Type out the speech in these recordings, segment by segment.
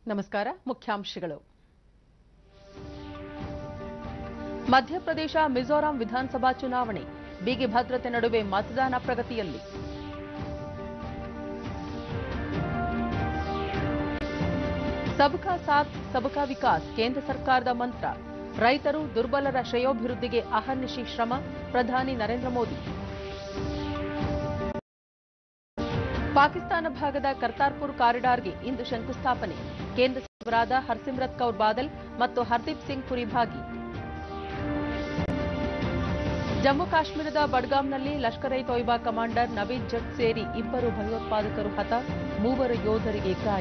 ನಮಸ್ಕಾರ ಮುಖ್ಯಾಂಶಗಳು ಮಧ್ಯಪ್ರದೇಶ ಮಿಜೋರಾಂ ವಿಧಾನಸಭಾ ಚುನಾವಣೆ ಬಿಗಿ ಭದ್ರತೆ ನಡುವೆ ಮತದಾನ ಪ್ರಗತಿಯಲ್ಲಿ ಸಬ್ಕಾ ಸಾಥ್ ಸಬ್ಕಾ ವಿಕಾಸ್ ಕೇಂದ್ರ ಸರ್ಕಾರದ ಮಂತ್ರ ರೈತರು ದುರ್ಬಲರ ಶ್ರೇಯೋಭಿವೃದ್ಧಿಗೆ ಅಹರ್ನಿಶಿ ಶ್ರಮ ಪ್ರಧಾನಿ ನರೇಂದ್ರ ಮೋದಿ ಪಾಕಿಸ್ತಾನ ಭಾಗದ ಕರ್ತಾರ್ಪುರ್ ಕಾರಿಡಾರ್ಗೆ ಇಂದು ಶಂಕುಸ್ಥಾಪನೆ ಕೇಂದ್ರ ಸಚಿವರಾದ ಹರ್ಸಿಮ್ರತ್ ಕೌರ್ ಬಾದಲ್ ಮತ್ತು ಹರ್ದೀಪ್ ಸಿಂಗ್ ಪುರಿ ಭಾಗಿ ಜಮ್ಮು ಕಾಶ್ಮೀರದ ಬಡ್ಗಾಮ್ನಲ್ಲಿ ಲಷ್ಕರ್ ಇ ತೊಯ್ಬಾ ಕಮಾಂಡರ್ ನವೀದ್ ಜಟ್ ಸೇರಿ ಇಬ್ಬರು ಭಯೋತ್ಪಾದಕರು ಹತ ಮೂವರು ಯೋಧರಿಗೆ ಗಾಯ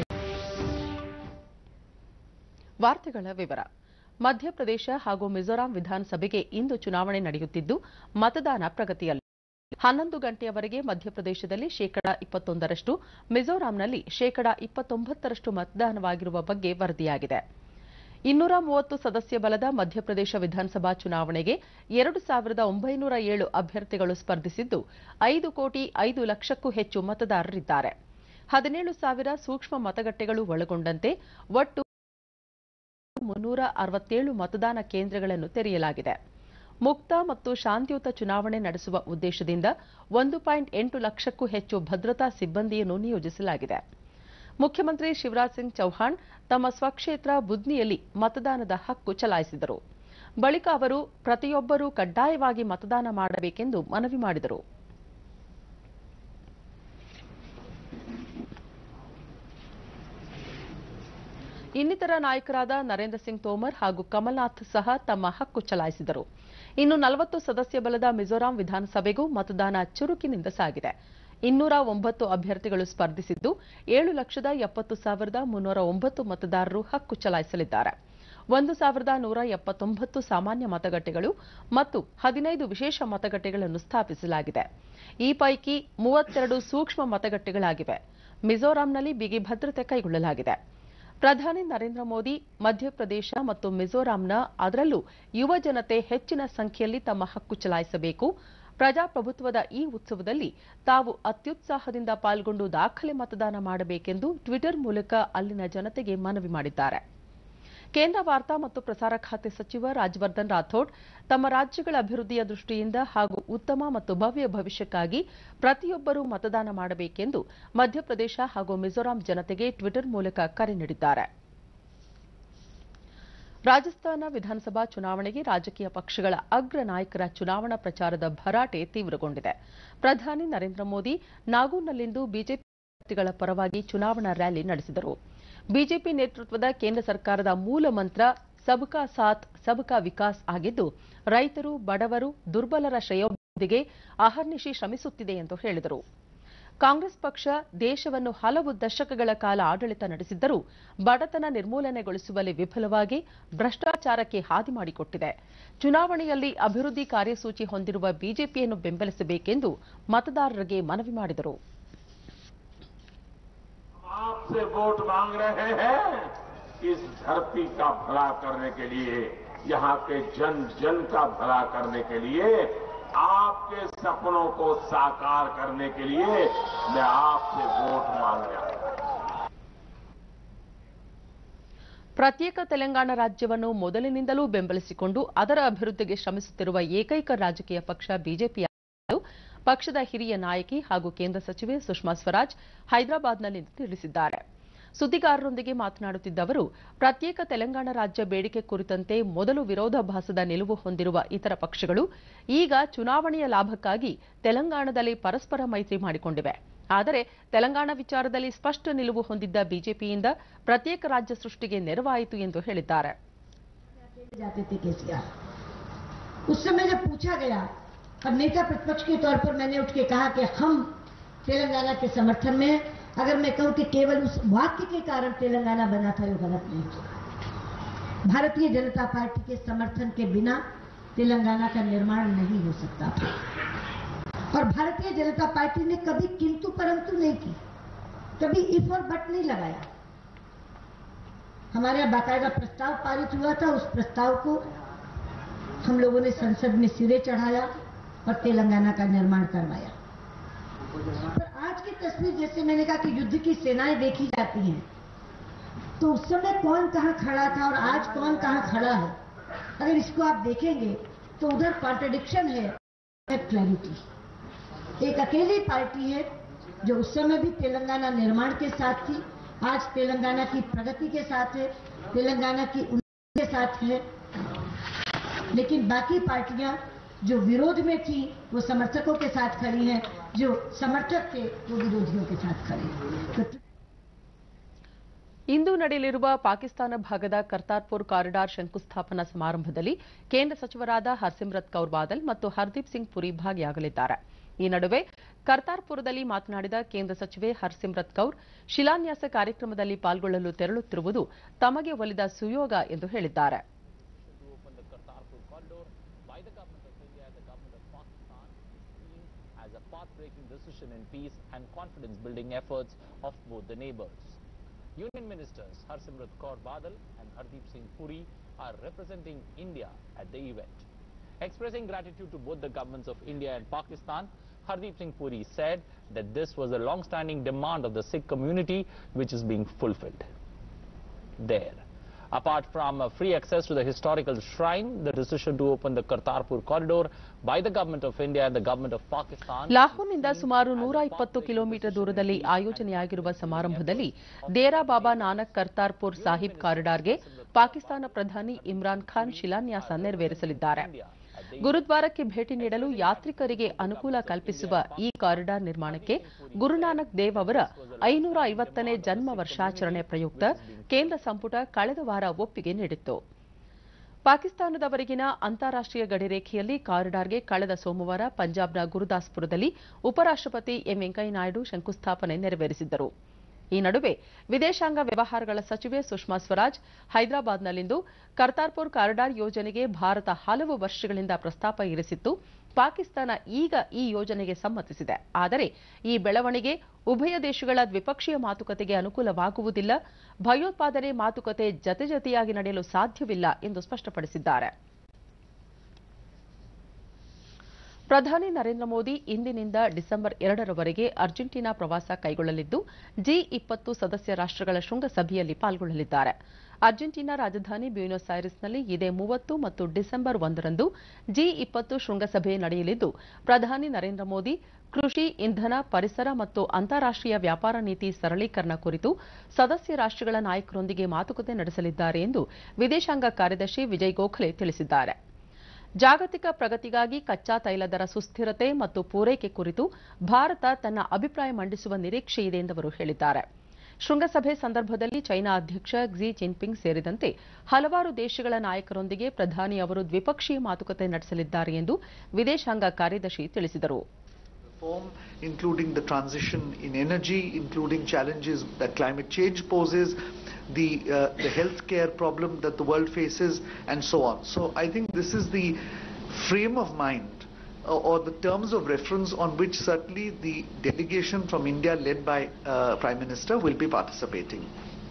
ವಾರ್ತೆಗಳ ವಿವರ ಮಧ್ಯಪ್ರದೇಶ ಹಾಗೂ ಮಿಜೋರಾಂ ವಿಧಾನಸಭೆಗೆ ಇಂದು ಚುನಾವಣೆ ನಡೆಯುತ್ತಿದ್ದು ಮತದಾನ ಪ್ರಗತಿಯಲ್ಲಿ ಹನ್ನೊಂದು ಗಂಟೆಯವರೆಗೆ ಮಧ್ಯಪ್ರದೇಶದಲ್ಲಿ ಶೇಕಡಾ ಇಪ್ಪತ್ತೊಂದರಷ್ಟು ಮಿಜೋರಾಂನಲ್ಲಿ ಶೇಕಡಾ ಇಪ್ಪತ್ತೊಂಬತ್ತರಷ್ಟು ಮತದಾನವಾಗಿರುವ ಬಗ್ಗೆ ವರದಿಯಾಗಿದೆ ಇನ್ನೂರ ಮೂವತ್ತು ಸದಸ್ಯ ಬಲದ ಮಧ್ಯಪ್ರದೇಶ ವಿಧಾನಸಭಾ ಚುನಾವಣೆಗೆ ಎರಡು ಸಾವಿರದ ಒಂಬೈನೂರ ಏಳು ಅಭ್ಯರ್ಥಿಗಳು ಸ್ಪರ್ಧಿಸಿದ್ದು ಐದು ಕೋಟಿ ಐದು ಲಕ್ಷಕ್ಕೂ ಹೆಚ್ಚು ಮತದಾರರಿದ್ದಾರೆ ಹದಿನೇಳು ಸಾವಿರ ಸೂಕ್ಷ್ಮ ಮತಗಟ್ಟೆಗಳು ಒಳಗೊಂಡಂತೆ ಒಟ್ಟು ಮುನ್ನೂರ ಅರವತ್ತೇಳು ಮತದಾನ ಕೇಂದ್ರಗಳನ್ನು ತೆರೆಯಲಾಗಿದೆ ಮುಕ್ತ ಮತ್ತು ಶಾಂತಿಯುತ ಚುನಾವಣೆ ನಡೆಸುವ ಉದ್ದೇಶದಿಂದ ಒಂದು ಪಾಯಿಂಟ್ ಎಂಟು ಲಕ್ಷಕ್ಕೂ ಹೆಚ್ಚು ಭದ್ರತಾ ಸಿಬ್ಬಂದಿಯನ್ನು ನಿಯೋಜಿಸಲಾಗಿದೆ ಮುಖ್ಯಮಂತ್ರಿ ಶಿವರಾಜ್ ಸಿಂಗ್ ಚೌಹಾಣ್ ತಮ್ಮ ಸ್ವಕ್ಷೇತ್ರ ಬುದ್ನಿಯಲ್ಲಿ ಮತದಾನದ ಹಕ್ಕು ಚಲಾಯಿಸಿದರು ಬಳಿಕ ಅವರು ಪ್ರತಿಯೊಬ್ಬರೂ ಕಡ್ಡಾಯವಾಗಿ ಮತದಾನ ಮಾಡಬೇಕೆಂದು ಮನವಿ ಮಾಡಿದರು ಇನ್ನಿತರ ನಾಯಕರಾದ ನರೇಂದ್ರ ಸಿಂಗ್ ತೋಮರ್ ಹಾಗೂ ಕಮಲ್ನಾಥ್ ಸಹ ತಮ್ಮ ಹಕ್ಕು ಚಲಾಯಿಸಿದರು ಇನ್ನು ನಲವತ್ತು ಸದಸ್ಯ ಬಲದ ಮಿಜೋರಾಂ ವಿಧಾನಸಭೆಗೂ ಮತದಾನ ಚುರುಕಿನಿಂದ ಸಾಗಿದೆ ಇನ್ನೂರ ಒಂಬತ್ತು ಅಭ್ಯರ್ಥಿಗಳು ಸ್ಪರ್ಧಿಸಿದ್ದು ಏಳು ಲಕ್ಷದ ಎಪ್ಪತ್ತು ಸಾವಿರದ ಮುನ್ನೂರ ಒಂಬತ್ತು ಮತದಾರರು ಹಕ್ಕು ಚಲಾಯಿಸಲಿದ್ದಾರೆ ಒಂದು ಸಾವಿರದ ನೂರ ಎಪ್ಪತ್ತೊಂಬತ್ತು ಸಾಮಾನ್ಯ ಮತಗಟ್ಟೆಗಳು ಮತ್ತು ಹದಿನೈದು ವಿಶೇಷ ಮತಗಟ್ಟೆಗಳನ್ನು ಸ್ಥಾಪಿಸಲಾಗಿದೆ ಈ ಪೈಕಿ ಮೂವತ್ತೆರಡು ಸೂಕ್ಷ್ಮ ಮತಗಟ್ಟೆಗಳಾಗಿವೆ ಮಿಜೋರಾಂನಲ್ಲಿ ಬಿಗಿ ಭದ್ರತೆ ಕೈಗೊಳ್ಳಲಾಗಿದೆ ಪ್ರಧಾನಿ ನರೇಂದ್ರ ಮೋದಿ ಮಧ್ಯಪ್ರದೇಶ ಮತ್ತು ಮಿಜೋರಾಂನ ಅದರಲ್ಲೂ ಯುವ ಜನತೆ ಹೆಚ್ಚಿನ ಸಂಖ್ಯೆಯಲ್ಲಿ ತಮ್ಮ ಹಕ್ಕು ಚಲಾಯಿಸಬೇಕು ಪ್ರಜಾಪ್ರಭುತ್ವದ ಈ ಉತ್ಸವದಲ್ಲಿ ತಾವು ಅತ್ಯುತ್ಸಾಹದಿಂದ ಪಾಲ್ಗೊಂಡು ದಾಖಲೆ ಮತದಾನ ಮಾಡಬೇಕೆಂದು ಟ್ವಿಟರ್ ಮೂಲಕ ಅಲ್ಲಿನ ಜನತೆಗೆ ಮನವಿ ಮಾಡಿದ್ದಾರೆ ಕೇಂದ್ರ ವಾರ್ತಾ ಮತ್ತು ಪ್ರಸಾರ ಖಾತೆ ಸಚಿವ ರಾಜ್ಯವರ್ಧನ್ ರಾಥೋಡ್ ತಮ್ಮ ರಾಜ್ಯಗಳ ಅಭಿವೃದ್ಧಿಯ ದೃಷ್ಟಿಯಿಂದ ಹಾಗೂ ಉತ್ತಮ ಮತ್ತು ಭವ್ಯ ಭವಿಷ್ಯಕ್ಕಾಗಿ ಪ್ರತಿಯೊಬ್ಬರೂ ಮತದಾನ ಮಾಡಬೇಕೆಂದು ಮಧ್ಯಪ್ರದೇಶ ಹಾಗೂ ಮಿಜೋರಾಂ ಜನತೆಗೆ ಟ್ವಿಟರ್ ಮೂಲಕ ಕರೆ ನೀಡಿದ್ದಾರೆ ರಾಜಸ್ಥಾನ ವಿಧಾನಸಭಾ ಚುನಾವಣೆಗೆ ರಾಜಕೀಯ ಪಕ್ಷಗಳ ಅಗ್ರ ನಾಯಕರ ಚುನಾವಣಾ ಪ್ರಚಾರದ ಭರಾಟೆ ತೀವ್ರಗೊಂಡಿದೆ ಪ್ರಧಾನಿ ನರೇಂದ್ರ ಮೋದಿ ನಾಗೂರ್ನಲ್ಲಿಂದು ಬಿಜೆಪಿ ಅಭ್ಯರ್ಥಿಗಳ ಪರವಾಗಿ ಚುನಾವಣಾ ರ್ಯಾಲಿ ನಡೆಸಿದರು ಬಿಜೆಪಿ ನೇತೃತ್ವದ ಕೇಂದ್ರ ಸರ್ಕಾರದ ಮೂಲ ಮಂತ್ರ ಸಬ್ಕಾ ಸಾಥ್ ಸಬ್ಕಾ ವಿಕಾಸ್ ಆಗಿದ್ದು ರೈತರು ಬಡವರು ದುರ್ಬಲರ ಶ್ರೇಯೋಭಿವೃದ್ಧಿಗೆ ಅಹರ್ನಿಶಿ ಶ್ರಮಿಸುತ್ತಿದೆ ಎಂದು ಹೇಳಿದರು ಕಾಂಗ್ರೆಸ್ ಪಕ್ಷ ದೇಶವನ್ನು ಹಲವು ದಶಕಗಳ ಕಾಲ ಆಡಳಿತ ನಡೆಸಿದ್ದರೂ ಬಡತನ ನಿರ್ಮೂಲನೆಗೊಳಿಸುವಲ್ಲಿ ವಿಫಲವಾಗಿ ಭ್ರಷ್ಟಾಚಾರಕ್ಕೆ ಹಾದಿ ಮಾಡಿಕೊಟ್ಟಿದೆ ಚುನಾವಣೆಯಲ್ಲಿ ಅಭಿವೃದ್ಧಿ ಕಾರ್ಯಸೂಚಿ ಹೊಂದಿರುವ ಬಿಜೆಪಿಯನ್ನು ಬೆಂಬಲಿಸಬೇಕೆಂದು ಮತದಾರರಿಗೆ ಮನವಿ ಮಾಡಿದರು आपसे वोट मांग रहे हैं इस धरती का भला करने के लिए यहाँ के जन जन का भला करने के लिए आपके सपनों को साकार करने के लिए मैं आपसे वोट मांग रहा हूं ಪ್ರತ್ಯೇಕ ತೆಲಂಗಾಣ ರಾಜ್ಯವನ್ನು ಮೊದಲಿನಿಂದಲೂ ಬೆಂಬಲಿಸಿಕೊಂಡು ಅದರ ಅಭಿವೃದ್ಧಿಗೆ ಶ್ರಮಿಸುತ್ತಿರುವ ಏಕೈಕ ರಾಜಕೀಯ ಪಕ್ಷ ಬಿಜೆಪಿ ಪಕ್ಷದ ಹಿರಿಯ ನಾಯಕಿ ಹಾಗೂ ಕೇಂದ್ರ ಸಚಿವೆ ಸುಷ್ಮಾ ಸ್ವರಾಜ್ ಹೈದರಾಬಾದ್ನಲ್ಲಿಂದು ತಿಳಿಸಿದ್ದಾರೆ ಸುದ್ದಿಗಾರರೊಂದಿಗೆ ಮಾತನಾಡುತ್ತಿದ್ದ ಅವರು ಪ್ರತ್ಯೇಕ ತೆಲಂಗಾಣ ರಾಜ್ಯ ಬೇಡಿಕೆ ಕುರಿತಂತೆ ಮೊದಲು ವಿರೋಧಾಭಾಸದ ನಿಲುವು ಹೊಂದಿರುವ ಇತರ ಪಕ್ಷಗಳು ಈಗ ಚುನಾವಣೆಯ ಲಾಭಕ್ಕಾಗಿ ತೆಲಂಗಾಣದಲ್ಲಿ ಪರಸ್ಪರ ಮೈತ್ರಿ ಮಾಡಿಕೊಂಡಿವೆ ಆದರೆ ತೆಲಂಗಾಣ ವಿಚಾರದಲ್ಲಿ ಸ್ಪಷ್ಟ ನಿಲುವು ಹೊಂದಿದ್ದ ಬಿಜೆಪಿಯಿಂದ ಪ್ರತ್ಯೇಕ ರಾಜ್ಯ ಸೃಷ್ಟಿಗೆ ನೆರವಾಯಿತು ಎಂದು ಹೇಳಿದ್ದಾರೆ जाते थे केसीआर उस समय जब पूछा गया और नेता प्रतिपक्ष के तौर पर मैंने उठ के कहा कि हम तेलंगाना के समर्थन में हैं। अगर मैं कहूं कि केवल उस वाक्य के कारण तेलंगाना बना था वो गलत नहीं भारतीय जनता पार्टी के समर्थन के बिना तेलंगाना का निर्माण नहीं हो सकता था और भारतीय जनता पार्टी ने कभी किंतु परंतु नहीं की कभी इफ और बट नहीं लगाया हमारे यहाँ बाकायदा प्रस्ताव पारित हुआ था उस प्रस्ताव को हम लोगों ने संसद में सिरे चढ़ाया और तेलंगाना का निर्माण करवाया पर आज की तस्वीर जैसे मैंने कहा कि युद्ध की सेनाएं देखी जाती हैं तो उस समय कौन कहाँ खड़ा था और आज कौन कहाँ खड़ा है अगर इसको आप देखेंगे तो उधर कॉन्ट्रडिक्शन है क्लैरिटी एक अकेली पार्टी है जो उस समय भी तेलंगाना निर्माण के साथ थी आज तेलंगाना की प्रगति के साथ है तेलंगाना की उन्नति के साथ है लेकिन बाकी पार्टियां जो विरोध में थी वो समर्थकों के साथ खड़ी हैं जो समर्थक थे वो विरोधियों के साथ खड़े हैं तो ಇಂದು ನಡೆಯಲಿರುವ ಪಾಕಿಸ್ತಾನ ಭಾಗದ ಕರ್ತಾರ್ಪುರ್ ಕಾರಿಡಾರ್ ಶಂಕುಸ್ಥಾಪನಾ ಸಮಾರಂಭದಲ್ಲಿ ಕೇಂದ್ರ ಸಚಿವರಾದ ಹರ್ಸಿಮ್ರತ್ ಕೌರ್ ಬಾದಲ್ ಮತ್ತು ಹರ್ದೀಪ್ ಸಿಂಗ್ ಪುರಿ ಭಾಗಿಯಾಗಲಿದ್ದಾರೆ ಈ ನಡುವೆ ಕರ್ತಾರ್ಪುರದಲ್ಲಿ ಮಾತನಾಡಿದ ಕೇಂದ್ರ ಸಚಿವೆ ಹರ್ಸಿಮ್ರತ್ ಕೌರ್ ಶಿಲಾನ್ಯಾಸ ಕಾರ್ಯಕ್ರಮದಲ್ಲಿ ಪಾಲ್ಗೊಳ್ಳಲು ತೆರಳುತ್ತಿರುವುದು ತಮಗೆ ಒಲಿದ ಸುಯೋಗ ಎಂದು ಹೇಳಿದ್ದಾರೆ to open the Kartarpur corridor by the government of India and the government of Pakistan is seen as a path-breaking decision in peace and confidence-building efforts of both the neighbors. Union ministers Harsimrat Kaur Badal and Hardeep Singh Puri are representing India at the event. Expressing gratitude to both the governments of India and Pakistan, Hardeep Singh Puri said that this was a long-standing demand of the Sikh community which is being fulfilled there. Apart from uh, free access to the historical shrine, the decision to open the Kartarpur corridor by the government of India and the government of Pakistan. ಲಾಹೋರ್ನಿಂದ ಸುಮಾರು ನೂರ ಇಪ್ಪತ್ತು kilometre ದೂರದಲ್ಲಿ ಆಯೋಜನೆಯಾಗಿರುವ ಸಮಾರಂಭದಲ್ಲಿ ದೇರಾ ಬಾಬಾ ನಾನಕ್ ಕರ್ತಾರ್ಪುರ್ ಸಾಹಿಬ್ ಕಾರಿಡಾರ್ಗೆ ಪಾಕಿಸ್ತಾನ ಪ್ರಧಾನಿ ಇಮ್ರಾನ್ ಖಾನ್ ಶಿಲಾನ್ಯಾಸ ನೆರವೇರಿಸಲಿದ್ದಾರೆ ಗುರುದ್ವಾರಕ್ಕೆ ಭೇಟಿ ನೀಡಲು ಯಾತ್ರಿಕರಿಗೆ ಅನುಕೂಲ ಕಲ್ಪಿಸುವ ಈ ಕಾರಿಡಾರ್ ನಿರ್ಮಾಣಕ್ಕೆ ಗುರುನಾನಕ್ ದೇವ್ ಅವರ ಐನೂರ ಐವತ್ತನೇ ಜನ್ಮ ವರ್ಷಾಚರಣೆ ಪ್ರಯುಕ್ತ ಕೇಂದ್ರ ಸಂಪುಟ ಕಳೆದ ವಾರ ಒಪ್ಪಿಗೆ ನೀಡಿತ್ತು ಪಾಕಿಸ್ತಾನದವರೆಗಿನ ಅಂತಾರಾಷ್ಟೀಯ ಗಡಿರೇಖೆಯಲ್ಲಿ ಕಾರಿಡಾರ್ಗೆ ಕಳೆದ ಸೋಮವಾರ ಪಂಜಾಬ್ನ ಗುರುದಾಸ್ಪುರದಲ್ಲಿ ಉಪರಾಷ್ಟಪತಿ ಎಂ ವೆಂಕಯ್ಯನಾಯ್ಡು ಶಂಕುಸ್ಥಾಪನೆ ನೆರವೇರಿಸಿದ್ದರು ಈ ನಡುವೆ ವಿದೇಶಾಂಗ ವ್ಯವಹಾರಗಳ ಸಚಿವೆ ಸುಷ್ಮಾ ಸ್ವರಾಜ್ ಹೈದರಾಬಾದ್ನಲ್ಲಿಂದು ಕರ್ತಾರ್ಪುರ್ ಕಾರಿಡಾರ್ ಯೋಜನೆಗೆ ಭಾರತ ಹಲವು ವರ್ಷಗಳಿಂದ ಪ್ರಸ್ತಾಪ ಇರಿಸಿತ್ತು ಪಾಕಿಸ್ತಾನ ಈಗ ಈ ಯೋಜನೆಗೆ ಸಮ್ಮತಿಸಿದೆ ಆದರೆ ಈ ಬೆಳವಣಿಗೆ ಉಭಯ ದೇಶಗಳ ದ್ವಿಪಕ್ಷೀಯ ಮಾತುಕತೆಗೆ ಅನುಕೂಲವಾಗುವುದಿಲ್ಲ ಭಯೋತ್ಪಾದನೆ ಮಾತುಕತೆ ಜತೆ ಜತೆಯಾಗಿ ನಡೆಯಲು ಸಾಧ್ಯವಿಲ್ಲ ಎಂದು ಸ್ಪಷ್ಟಪಡಿಸಿದ್ದಾರೆ ಪ್ರಧಾನಿ ನರೇಂದ್ರ ಮೋದಿ ಇಂದಿನಿಂದ ಡಿಸೆಂಬರ್ ಎರಡರವರೆಗೆ ಅರ್ಜೆಂಟೀನಾ ಪ್ರವಾಸ ಕೈಗೊಳ್ಳಲಿದ್ದು ಜಿ ಇಪ್ಪತ್ತು ಸದಸ್ಯ ರಾಷ್ಟ್ರಗಳ ಶೃಂಗಸಭೆಯಲ್ಲಿ ಪಾಲ್ಗೊಳ್ಳಲಿದ್ದಾರೆ ಅರ್ಜೆಂಟೀನಾ ರಾಜಧಾನಿ ಬ್ಯೂನಸ್ ಐರಿಸ್ನಲ್ಲಿ ಇದೇ ಮೂವತ್ತು ಮತ್ತು ಡಿಸೆಂಬರ್ ಒಂದರಂದು ಜಿ ಇಪ್ಪತ್ತು ಶೃಂಗಸಭೆ ನಡೆಯಲಿದ್ದು ಪ್ರಧಾನಿ ನರೇಂದ್ರ ಮೋದಿ ಕೃಷಿ ಇಂಧನ ಪರಿಸರ ಮತ್ತು ಅಂತಾರಾಷ್ಟೀಯ ವ್ಯಾಪಾರ ನೀತಿ ಸರಳೀಕರಣ ಕುರಿತು ಸದಸ್ಯ ರಾಷ್ಟ್ರಗಳ ನಾಯಕರೊಂದಿಗೆ ಮಾತುಕತೆ ನಡೆಸಲಿದ್ದಾರೆ ಎಂದು ವಿದೇಶಾಂಗ ಕಾರ್ಯದರ್ಶಿ ವಿಜಯ್ ಗೋಖಲೆ ತಿಳಿಸಿದ್ದಾರೆ ಜಾಗತಿಕ ಪ್ರಗತಿಗಾಗಿ ಕಚ್ಚಾ ತೈಲ ದರ ಸುಸ್ಥಿರತೆ ಮತ್ತು ಪೂರೈಕೆ ಕುರಿತು ಭಾರತ ತನ್ನ ಅಭಿಪ್ರಾಯ ಮಂಡಿಸುವ ನಿರೀಕ್ಷೆಯಿದೆ ಎಂದು ಅವರು ಹೇಳಿದ್ದಾರೆ ಶೃಂಗಸಭೆ ಸಂದರ್ಭದಲ್ಲಿ ಚೈನಾ ಅಧ್ಯಕ್ಷ ಕ್ಸಿ ಜಿನ್ಪಿಂಗ್ ಸೇರಿದಂತೆ ಹಲವಾರು ದೇಶಗಳ ನಾಯಕರೊಂದಿಗೆ ಪ್ರಧಾನಿ ಅವರು ದ್ವಿಪಕ್ಷೀಯ ಮಾತುಕತೆ ನಡೆಸಲಿದ್ದಾರೆ ಎಂದು ವಿದೇಶಾಂಗ ಕಾರ್ಯದರ್ಶಿ ತಿಳಿಸಿದರು reform, including the transition in energy, including challenges that climate change poses, the, uh, the healthcare problem that the world faces, and so on. So I think this is the frame of mind uh, or the terms of reference on which certainly the delegation from India led by uh, Prime Minister will be participating.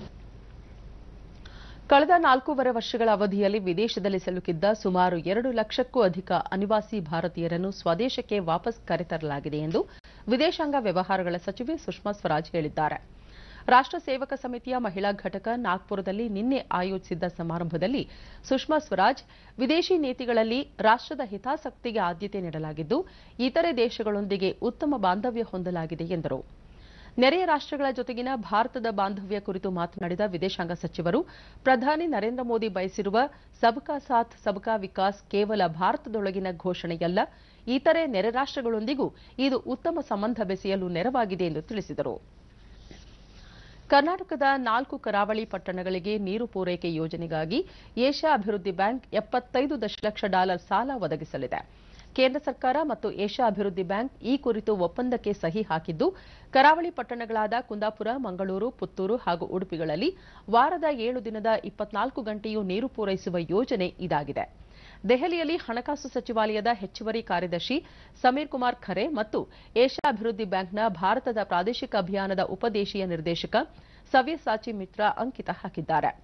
ಕಳೆದ ನಾಲ್ಕೂವರೆ ವರ್ಷಗಳ ಅವಧಿಯಲ್ಲಿ ವಿದೇಶದಲ್ಲಿ ಸಿಲುಕಿದ್ದ ಸುಮಾರು ಎರಡು ಲಕ್ಷಕ್ಕೂ ಅಧಿಕ ಅನಿವಾಸಿ ಭಾರತೀಯರನ್ನು ಸ್ವದೇಶಕ್ಕೆ ವಾಪಸ್ ಕರೆತರಲಾಗಿದೆ ಎಂದು ವಿದೇಶಾಂಗ ವ್ಯವಹಾರಗಳ ಸಚಿವೆ ಸುಷ್ಮಾ ಸ್ವರಾಜ್ ಹೇಳಿದ್ದಾರೆ ರಾಷ್ಟ್ರ ಸೇವಕ ಸಮಿತಿಯ ಮಹಿಳಾ ಘಟಕ ನಾಗ್ಪುರದಲ್ಲಿ ನಿನ್ನೆ ಆಯೋಜಿಸಿದ್ದ ಸಮಾರಂಭದಲ್ಲಿ ಸುಷ್ಮಾ ಸ್ವರಾಜ್ ವಿದೇಶಿ ನೀತಿಗಳಲ್ಲಿ ರಾಷ್ಟ್ರದ ಹಿತಾಸಕ್ತಿಗೆ ಆದ್ಯತೆ ನೀಡಲಾಗಿದ್ದು ಇತರೆ ದೇಶಗಳೊಂದಿಗೆ ಉತ್ತಮ ಬಾಂಧವ್ಯ ಹೊಂದಲಾಗಿದೆ ಎಂದರು ನೆರೆಯ ರಾಷ್ಟ್ರಗಳ ಜೊತೆಗಿನ ಭಾರತದ ಬಾಂಧವ್ಯ ಕುರಿತು ಮಾತನಾಡಿದ ವಿದೇಶಾಂಗ ಸಚಿವರು ಪ್ರಧಾನಿ ನರೇಂದ್ರ ಮೋದಿ ಬಯಸಿರುವ ಸಬ್ಕಾ ಸಾಥ್ ಸಬ್ಕಾ ವಿಕಾಸ್ ಕೇವಲ ಭಾರತದೊಳಗಿನ ಘೋಷಣೆಯಲ್ಲ ಇತರೆ ನೆರೆ ರಾಷ್ಟ್ರಗಳೊಂದಿಗೂ ಇದು ಉತ್ತಮ ಸಂಬಂಧ ಬೆಸೆಯಲು ನೆರವಾಗಿದೆ ಎಂದು ತಿಳಿಸಿದರು ಕರ್ನಾಟಕದ ನಾಲ್ಕು ಕರಾವಳಿ ಪಟ್ಟಣಗಳಿಗೆ ನೀರು ಪೂರೈಕೆ ಯೋಜನೆಗಾಗಿ ಏಷ್ಯಾ ಅಭಿವೃದ್ಧಿ ಬ್ಯಾಂಕ್ ಎಪ್ಪತ್ತೈದು ದಶಲಕ್ಷ ಡಾಲರ್ ಸಾಲ ಒದಗಿಸಲಿದೆ ಕೇಂದ್ರ ಸರ್ಕಾರ ಮತ್ತು ಏಷ್ಯಾ ಅಭಿವೃದ್ಧಿ ಬ್ಯಾಂಕ್ ಈ ಕುರಿತು ಒಪ್ಪಂದಕ್ಕೆ ಸಹಿ ಹಾಕಿದ್ದು ಕರಾವಳಿ ಪಟ್ಟಣಗಳಾದ ಕುಂದಾಪುರ ಮಂಗಳೂರು ಪುತ್ತೂರು ಹಾಗೂ ಉಡುಪಿಗಳಲ್ಲಿ ವಾರದ ಏಳು ದಿನದ ಇಪ್ಪತ್ನಾಲ್ಕು ಗಂಟೆಯೂ ನೀರು ಪೂರೈಸುವ ಯೋಜನೆ ಇದಾಗಿದೆ ದೆಹಲಿಯಲ್ಲಿ ಹಣಕಾಸು ಸಚಿವಾಲಯದ ಹೆಚ್ಚುವರಿ ಕಾರ್ಯದರ್ಶಿ ಸಮೀರ್ ಕುಮಾರ್ ಖರೆ ಮತ್ತು ಏಷ್ಯಾ ಅಭಿವೃದ್ಧಿ ಬ್ಯಾಂಕ್ನ ಭಾರತದ ಪ್ರಾದೇಶಿಕ ಅಭಿಯಾನದ ಉಪದೇಶೀಯ ನಿರ್ದೇಶಕ ಸವ್ಯಸಾಚಿ ಮಿತ್ರ ಅಂಕಿತ ಹಾಕಿದ್ದಾರೆ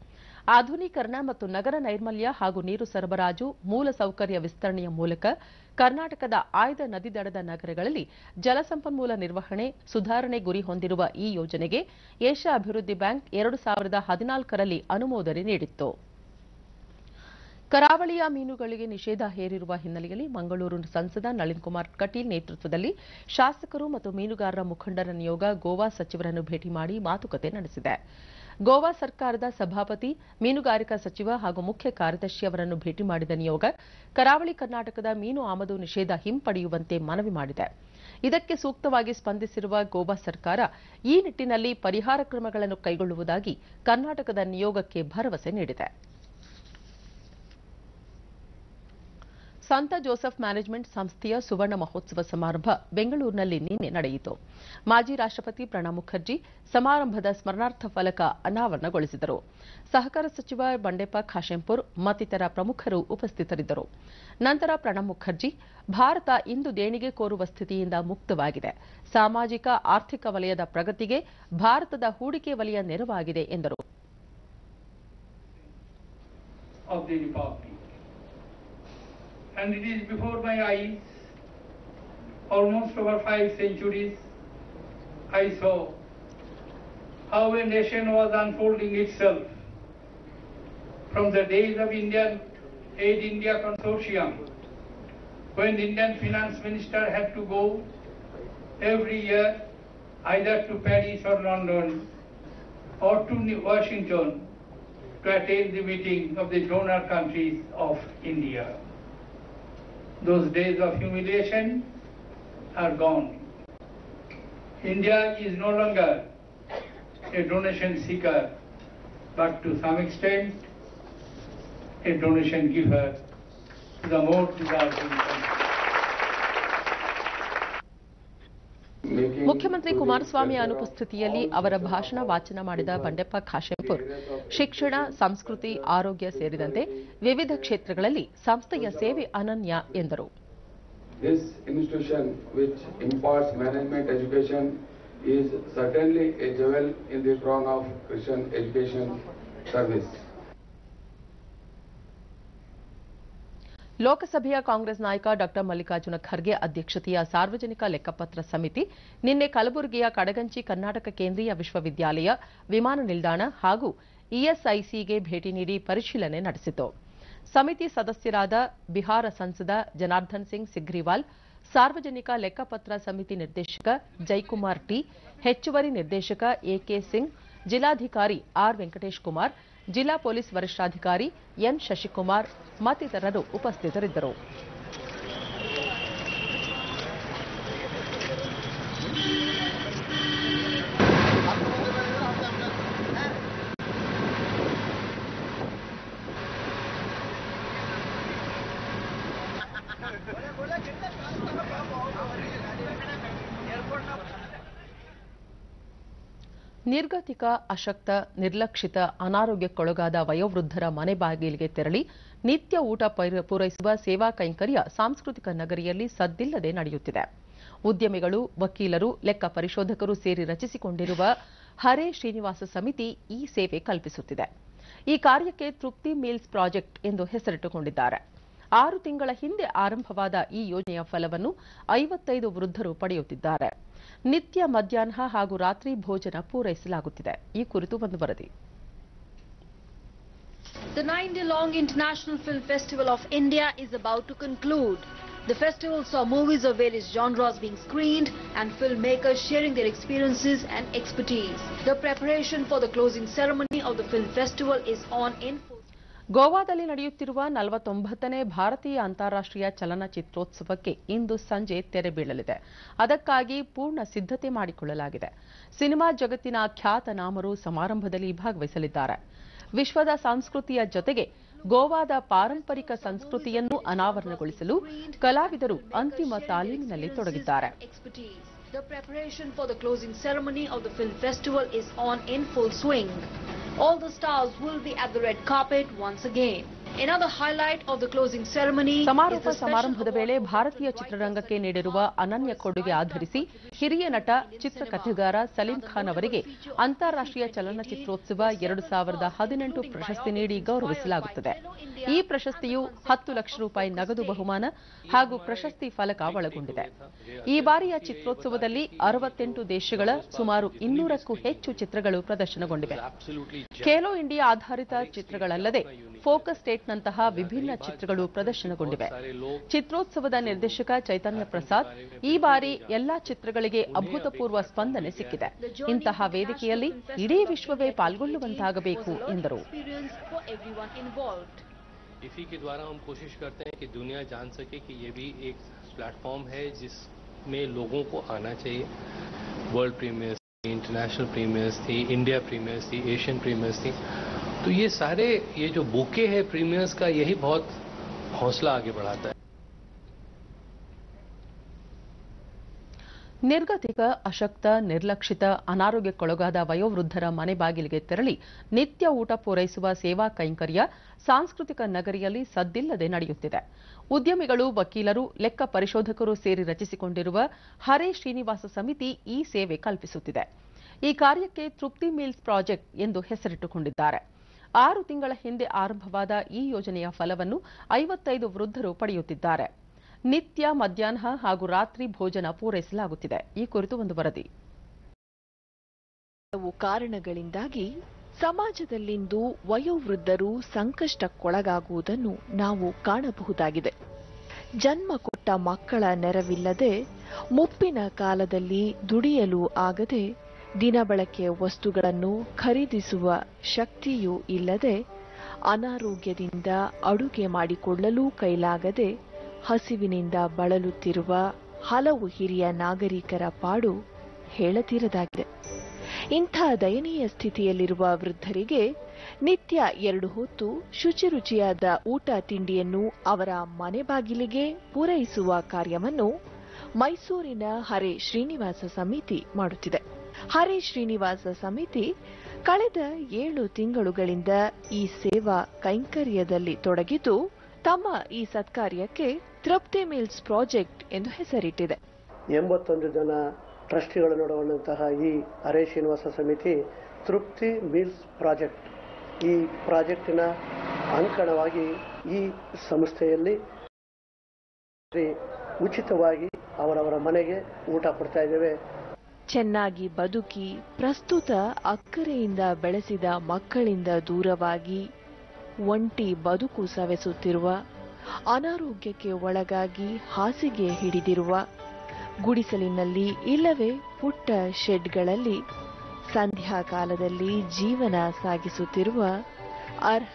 ಆಧುನೀಕರಣ ಮತ್ತು ನಗರ ನೈರ್ಮಲ್ಯ ಹಾಗೂ ನೀರು ಸರಬರಾಜು ಮೂಲ ಸೌಕರ್ಯ ವಿಸ್ತರಣೆಯ ಮೂಲಕ ಕರ್ನಾಟಕದ ಆಯ್ದ ನದಿ ದಡದ ನಗರಗಳಲ್ಲಿ ಜಲಸಂಪನ್ಮೂಲ ನಿರ್ವಹಣೆ ಸುಧಾರಣೆ ಗುರಿ ಹೊಂದಿರುವ ಈ ಯೋಜನೆಗೆ ಏಷ್ಯಾ ಅಭಿವೃದ್ಧಿ ಬ್ಯಾಂಕ್ ಎರಡು ಸಾವಿರದ ಹದಿನಾಲ್ಕರಲ್ಲಿ ಅನುಮೋದನೆ ನೀಡಿತ್ತು ಕರಾವಳಿಯ ಮೀನುಗಳಿಗೆ ನಿಷೇಧ ಹೇರಿರುವ ಹಿನ್ನೆಲೆಯಲ್ಲಿ ಮಂಗಳೂರು ಸಂಸದ ನಳಿನ್ ಕುಮಾರ್ ಕಟೀಲ್ ನೇತೃತ್ವದಲ್ಲಿ ಶಾಸಕರು ಮತ್ತು ಮೀನುಗಾರರ ಮುಖಂಡರ ನಿಯೋಗ ಗೋವಾ ಸಚಿವರನ್ನು ಭೇಟಿ ಮಾಡಿ ಮಾತುಕತೆ ನಡೆಸಿದೆ ಗೋವಾ ಸರ್ಕಾರದ ಸಭಾಪತಿ ಮೀನುಗಾರಿಕಾ ಸಚಿವ ಹಾಗೂ ಮುಖ್ಯ ಕಾರ್ಯದರ್ಶಿ ಅವರನ್ನು ಭೇಟಿ ಮಾಡಿದ ನಿಯೋಗ ಕರಾವಳಿ ಕರ್ನಾಟಕದ ಮೀನು ಆಮದು ನಿಷೇಧ ಹಿಂಪಡೆಯುವಂತೆ ಮನವಿ ಮಾಡಿದೆ ಇದಕ್ಕೆ ಸೂಕ್ತವಾಗಿ ಸ್ಪಂದಿಸಿರುವ ಗೋವಾ ಸರ್ಕಾರ ಈ ನಿಟ್ಟಿನಲ್ಲಿ ಪರಿಹಾರ ಕ್ರಮಗಳನ್ನು ಕೈಗೊಳ್ಳುವುದಾಗಿ ಕರ್ನಾಟಕದ ನಿಯೋಗಕ್ಕೆ ಭರವಸೆ ನೀಡಿದೆ ಸಂತ ಜೋಸೆಫ್ ಮ್ಯಾನೇಜ್ಮೆಂಟ್ ಸಂಸ್ಥೆಯ ಸುವರ್ಣ ಮಹೋತ್ಸವ ಸಮಾರಂಭ ಬೆಂಗಳೂರಿನಲ್ಲಿ ನಿನ್ನೆ ನಡೆಯಿತು ಮಾಜಿ ರಾಷ್ಟ್ರಪತಿ ಪ್ರಣಬ್ ಮುಖರ್ಜಿ ಸಮಾರಂಭದ ಸ್ಮರಣಾರ್ಥ ಫಲಕ ಅನಾವರಣಗೊಳಿಸಿದರು ಸಹಕಾರ ಸಚಿವ ಬಂಡೆಪ್ಪ ಖಾಶೆಂಪುರ್ ಮತ್ತಿತರ ಪ್ರಮುಖರು ಉಪಸ್ಥಿತರಿದ್ದರು ನಂತರ ಪ್ರಣಬ್ ಮುಖರ್ಜಿ ಭಾರತ ಇಂದು ದೇಣಿಗೆ ಕೋರುವ ಸ್ಥಿತಿಯಿಂದ ಮುಕ್ತವಾಗಿದೆ ಸಾಮಾಜಿಕ ಆರ್ಥಿಕ ವಲಯದ ಪ್ರಗತಿಗೆ ಭಾರತದ ಹೂಡಿಕೆ ವಲಯ ನೆರವಾಗಿದೆ ಎಂದರು of the Republic. And it is before my eyes, almost over five centuries, I saw how a nation was unfolding itself from the days of Indian Aid India Consortium, when the Indian finance minister had to go every year either to Paris or London or to New- Washington to attend the meeting of the donor countries of India. Those days of humiliation are gone. India is no longer a donation seeker, but to some extent, a donation giver to the more deserving countries. ಮುಖ್ಯಮಂತ್ರಿ ಕುಮಾರಸ್ವಾಮಿ ಅನುಪಸ್ಥಿತಿಯಲ್ಲಿ ಅವರ ಭಾಷಣ ವಾಚನ ಮಾಡಿದ ಬಂಡೆಪ್ಪ ಖಾಶೆಂಪುರ್ ಶಿಕ್ಷಣ ಸಂಸ್ಕೃತಿ ಆರೋಗ್ಯ ಸೇರಿದಂತೆ ವಿವಿಧ ಕ್ಷೇತ್ರಗಳಲ್ಲಿ ಸಂಸ್ಥೆಯ ಸೇವೆ ಅನನ್ಯ ಎಂದರು This institution, which imparts management education, is certainly a jewel in the crown of Christian education service. ಲೋಕಸಭೆಯ ಕಾಂಗ್ರೆಸ್ ನಾಯಕ ಡಾ ಮಲ್ಲಿಕಾರ್ಜುನ ಖರ್ಗೆ ಅಧ್ಯಕ್ಷತೆಯ ಸಾರ್ವಜನಿಕ ಲೆಕ್ಕಪತ್ರ ಸಮಿತಿ ನಿನ್ನೆ ಕಲಬುರಗಿಯ ಕಡಗಂಚಿ ಕರ್ನಾಟಕ ಕೇಂದ್ರೀಯ ವಿಶ್ವವಿದ್ಯಾಲಯ ವಿಮಾನ ನಿಲ್ದಾಣ ಹಾಗೂ ಇಎಸ್ಐಸಿಗೆ ಭೇಟಿ ನೀಡಿ ಪರಿಶೀಲನೆ ನಡೆಸಿತು ಸಮಿತಿ ಸದಸ್ಯರಾದ ಬಿಹಾರ ಸಂಸದ ಜನಾರ್ದನ್ ಸಿಂಗ್ ಸಿಗ್ರಿವಾಲ್ ಸಾರ್ವಜನಿಕ ಲೆಕ್ಕಪತ್ರ ಸಮಿತಿ ನಿರ್ದೇಶಕ ಜೈಕುಮಾರ್ ಟಿ ಹೆಚ್ಚುವರಿ ನಿರ್ದೇಶಕ ಎಕೆ ಸಿಂಗ್ ಜಿಲ್ಲಾಧಿಕಾರಿ ಆರ್ ವೆಂಕಟೇಶ್ ಕುಮಾರ್ ಜಿಲ್ಲಾ ಪೊಲೀಸ್ ವರಿಷ್ಠಾಧಿಕಾರಿ ಎನ್ ಶಶಿಕುಮಾರ್ ಮತ್ತಿತರರು ಉಪಸ್ಥಿತರಿದ್ದರು ನಿರ್ಗತಿಕ ಅಶಕ್ತ ನಿರ್ಲಕ್ಷಿತ ಅನಾರೋಗ್ಯಕ್ಕೊಳಗಾದ ವಯೋವೃದ್ಧರ ಮನೆ ಬಾಗಿಲಿಗೆ ತೆರಳಿ ನಿತ್ಯ ಊಟ ಪೈರ- ಪೂರೈಸುವ ಸೇವಾ ಕೈಂಕರ್ಯ ಸಾಂಸ್ಕೃತಿಕ ನಗರಿಯಲ್ಲಿ ಸದ್ದಿಲ್ಲದೆ ನಡೆಯುತ್ತಿದೆ ಉದ್ಯಮಿಗಳು ವಕೀಲರು ಲೆಕ್ಕ ಪರಿಶೋಧಕರು ಸೇರಿ ರಚಿಸಿಕೊಂಡಿರುವ ಹರೇ ಶ್ರೀನಿವಾಸ ಸಮಿತಿ ಈ ಸೇವೆ ಕಲ್ಪಿಸುತ್ತಿದೆ ಈ ಕಾರ್ಯಕ್ಕೆ ತೃಪ್ತಿ ಮೀಲ್ಸ್ ಪ್ರಾಜೆಕ್ಟ್ ಎಂದು ಹೆಸರಿಟ್ಟುಕೊಂಡಿದ್ದಾರೆ ಆರು ತಿಂಗಳ ಹಿಂದೆ ಆರಂಭವಾದ ಈ ಯೋಜನೆಯ ಫಲವನ್ನು ಐವತ್ತೈದು ವೃದ್ಧರು ಪಡೆಯುತ್ತಿದ್ದಾರೆ ನಿತ್ಯ ಮಧ್ಯಾಹ್ನ ಹಾಗೂ ರಾತ್ರಿ ಭೋಜನ ಪೂರೈಸಲಾಗುತ್ತಿದೆ ಈ ಕುರಿತು ಒಂದು ವರದಿ The nine day long International Film Festival of India is about to conclude. The festival saw movies of various genres being screened and filmmakers sharing their experiences and expertise. The preparation for the closing ceremony of the film festival is on in full. ಗೋವಾದಲ್ಲಿ ನಡೆಯುತ್ತಿರುವ ನಲವತ್ತೊಂಬತ್ತನೇ ಭಾರತೀಯ ಅಂತಾರಾಷ್ಟ್ರೀಯ ಚಲನಚಿತ್ರೋತ್ಸವಕ್ಕೆ ಇಂದು ಸಂಜೆ ತೆರೆ ಬೀಳಲಿದೆ ಅದಕ್ಕಾಗಿ ಪೂರ್ಣ ಸಿದ್ಧತೆ ಮಾಡಿಕೊಳ್ಳಲಾಗಿದೆ ಸಿನಿಮಾ ಜಗತ್ತಿನ ಖ್ಯಾತನಾಮರು ಸಮಾರಂಭದಲ್ಲಿ ಭಾಗವಹಿಸಲಿದ್ದಾರೆ ವಿಶ್ವದ ಸಂಸ್ಕೃತಿಯ ಜೊತೆಗೆ ಗೋವಾದ ಪಾರಂಪರಿಕ ಸಂಸ್ಕೃತಿಯನ್ನು ಅನಾವರಣಗೊಳಿಸಲು ಕಲಾವಿದರು ಅಂತಿಮ ತಾಲೀಮಿನಲ್ಲಿ ತೊಡಗಿದ್ದಾರೆ Expertise. The preparation for the closing ceremony of the film festival is on in full swing. All the stars will be at the red carpet once again. Another highlight of the closing ceremony is ಸಮಾರೋಪ the special ಸಮಾರಂಭದ ವೇಳೆ award ಭಾರತೀಯ ಚಿತ್ರರಂಗಕ್ಕೆ ನೀಡಿರುವ ಅನನ್ಯ ಕೊಡುಗೆ ಆಧರಿಸಿ ಹಿರಿಯ ನಟ ಚಿತ್ರಕಥೆಗಾರ ಸಲೀಂ ಖಾನ್ ಅವರಿಗೆ ಅಂತಾರಾಷ್ಟ್ರೀಯ ಚಲನಚಿತ್ರೋತ್ಸವ ಎರಡು ಸಾವಿರದ ಹದಿನೆಂಟು ಪ್ರಶಸ್ತಿ ನೀಡಿ ಗೌರವಿಸಲಾಗುತ್ತದೆ ಈ ಪ್ರಶಸ್ತಿಯು ಹತ್ತು ಲಕ್ಷ ರೂಪಾಯಿ ನಗದು ಬಹುಮಾನ ಹಾಗೂ ಪ್ರಶಸ್ತಿ ಫಲಕ ಒಳಗೊಂಡಿದೆ ಈ ಬಾರಿಯ ಚಿತ್ರೋತ್ಸವದಲ್ಲಿ ಅರವತ್ತೆಂಟು ದೇಶಗಳ ಸುಮಾರು ಇನ್ನೂರಕ್ಕೂ ಹೆಚ್ಚು ಚಿತ್ರಗಳು ಪ್ರದರ್ಶನಗೊಂಡಿವೆ ಖೇಲೋ ಇಂಡಿಯಾ ಆಧಾರಿತ ಚಿತ್ರಗಳಲ್ಲದೆ ಫೋಕಸ್ ಸ್ಟೇಟ್ನಂತಹ ವಿಭಿನ್ನ ಚಿತ್ರಗಳು ಪ್ರದರ್ಶನಗೊಂಡಿವೆ ಚಿತ್ರೋತ್ಸವದ ನಿರ್ದೇಶಕ ಚೈತನ್ಯ ಪ್ರಸಾದ್ ಈ ಬಾರಿ ಎಲ್ಲಾ ಚಿತ್ರಗಳಿಗೆ ಅಭೂತಪೂರ್ವ ಸ್ಪಂದನೆ ಸಿಕ್ಕಿದೆ ಇಂತಹ ವೇದಿಕೆಯಲ್ಲಿ ಇಡೀ ವಿಶ್ವವೇ ಪಾಲ್ಗೊಳ್ಳುವಂತಾಗಬೇಕು ಎಂದರು experience for everyone involved. इसी के द्वारा हम कोशिश करते हैं कि दुनिया जान सके कि ये भी एक प्लेटफॉर्म है जिसमें लोगों को आना चाहिए वर्ल्ड प्रीमियर्स थी इंटरनेशनल प्रीमियर्स थी इंडिया प्रीमियर्स थी एशियन प्रीमियर्स थी तो ये सारे ये जो बुके है प्रीमियर्स का यही बहुत हौसला आगे बढ़ाता है ನಿರ್ಗತಿಕ ಅಶಕ್ತ ನಿರ್ಲಕ್ಷಿತ ಅನಾರೋಗ್ಯಕ್ಕೊಳಗಾದ ವಯೋವೃದ್ಧರ ಮನೆ ಬಾಗಿಲಿಗೆ ತೆರಳಿ ನಿತ್ಯ ಊಟ ಪೂರೈಸುವ ಸೇವಾ ಕೈಂಕರ್ಯ ಸಾಂಸ್ಕೃತಿಕ ನಗರಿಯಲ್ಲಿ ಸದ್ದಿಲ್ಲದೆ ನಡೆಯುತ್ತಿದೆ ಉದ್ಯಮಿಗಳು ವಕೀಲರು ಲೆಕ್ಕ ಪರಿಶೋಧಕರು ಸೇರಿ ರಚಿಸಿಕೊಂಡಿರುವ ಹರೇ ಶ್ರೀನಿವಾಸ ಸಮಿತಿ ಈ ಸೇವೆ ಕಲ್ಪಿಸುತ್ತಿದೆ ಈ ಕಾರ್ಯಕ್ಕೆ ತೃಪ್ತಿ ಮೀಲ್ಸ್ ಪ್ರಾಜೆಕ್ಟ್ ಎಂದು ಹೆಸರಿಟ್ಟುಕೊಂಡಿದ್ದಾರೆ ಆರು ತಿಂಗಳ ಹಿಂದೆ ಆರಂಭವಾದ ಈ ಯೋಜನೆಯ ಫಲವನ್ನು ಐವತ್ತೈದು ವೃದ್ಧರು ಪಡೆಯುತ್ತಿದ್ದಾರೆ ನಿತ್ಯ ಮಧ್ಯಾಹ್ನ ಹಾಗೂ ರಾತ್ರಿ ಭೋಜನ ಪೂರೈಸಲಾಗುತ್ತಿದೆ ಈ ಕುರಿತು ಒಂದು ವರದಿ ಹಲವು ಕಾರಣಗಳಿಂದಾಗಿ ಸಮಾಜದಲ್ಲಿಂದು ವಯೋವೃದ್ಧರು ಸಂಕಷ್ಟಕ್ಕೊಳಗಾಗುವುದನ್ನು ನಾವು ಕಾಣಬಹುದಾಗಿದೆ ಜನ್ಮ ಕೊಟ್ಟ ಮಕ್ಕಳ ನೆರವಿಲ್ಲದೆ ಮುಪ್ಪಿನ ಕಾಲದಲ್ಲಿ ದುಡಿಯಲು ಆಗದೆ ದಿನಬಳಕೆಯ ವಸ್ತುಗಳನ್ನು ಖರೀದಿಸುವ ಶಕ್ತಿಯೂ ಇಲ್ಲದೆ ಅನಾರೋಗ್ಯದಿಂದ ಅಡುಗೆ ಮಾಡಿಕೊಳ್ಳಲೂ ಕೈಲಾಗದೆ ಹಸಿವಿನಿಂದ ಬಳಲುತ್ತಿರುವ ಹಲವು ಹಿರಿಯ ನಾಗರಿಕರ ಪಾಡು ಹೇಳತೀರದಾಗಿದೆ ಇಂಥ ದಯನೀಯ ಸ್ಥಿತಿಯಲ್ಲಿರುವ ವೃದ್ಧರಿಗೆ ನಿತ್ಯ ಎರಡು ಹೊತ್ತು ಶುಚಿರುಚಿಯಾದ ಊಟ ತಿಂಡಿಯನ್ನು ಅವರ ಮನೆ ಬಾಗಿಲಿಗೆ ಪೂರೈಸುವ ಕಾರ್ಯವನ್ನು ಮೈಸೂರಿನ ಹರೇ ಶ್ರೀನಿವಾಸ ಸಮಿತಿ ಮಾಡುತ್ತಿದೆ ಹರೇ ಶ್ರೀನಿವಾಸ ಸಮಿತಿ ಕಳೆದ ಏಳು ತಿಂಗಳುಗಳಿಂದ ಈ ಸೇವಾ ಕೈಂಕರ್ಯದಲ್ಲಿ ತೊಡಗಿದ್ದು ತಮ್ಮ ಈ ಸತ್ಕಾರ್ಯಕ್ಕೆ ತೃಪ್ತಿ ಮಿಲ್ಸ್ ಪ್ರಾಜೆಕ್ಟ್ ಎಂದು ಹೆಸರಿಟ್ಟಿದೆ ಎಂಬತ್ತೊಂದು ಜನ ಟ್ರಸ್ಟಿಗಳು ನಡುವಂತಹ ಈ ಹರೇ ಶ್ರೀನಿವಾಸ ಸಮಿತಿ ತೃಪ್ತಿ ಮೀಲ್ಸ್ ಪ್ರಾಜೆಕ್ಟ್ ಈ ಪ್ರಾಜೆಕ್ಟಿನ ಅಂಕಣವಾಗಿ ಈ ಸಂಸ್ಥೆಯಲ್ಲಿ ಉಚಿತವಾಗಿ ಅವರವರ ಮನೆಗೆ ಊಟ ಕೊಡ್ತಾ ಇದ್ದೇವೆ ಚೆನ್ನಾಗಿ ಬದುಕಿ ಪ್ರಸ್ತುತ ಅಕ್ಕರೆಯಿಂದ ಬೆಳೆಸಿದ ಮಕ್ಕಳಿಂದ ದೂರವಾಗಿ ಒಂಟಿ ಬದುಕು ಸವೆಸುತ್ತಿರುವ ಅನಾರೋಗ್ಯಕ್ಕೆ ಒಳಗಾಗಿ ಹಾಸಿಗೆ ಹಿಡಿದಿರುವ ಗುಡಿಸಲಿನಲ್ಲಿ ಇಲ್ಲವೇ ಪುಟ್ಟ ಶೆಡ್ಗಳಲ್ಲಿ ಸಂಧ್ಯಾಕಾಲದಲ್ಲಿ ಜೀವನ ಸಾಗಿಸುತ್ತಿರುವ ಅರ್ಹ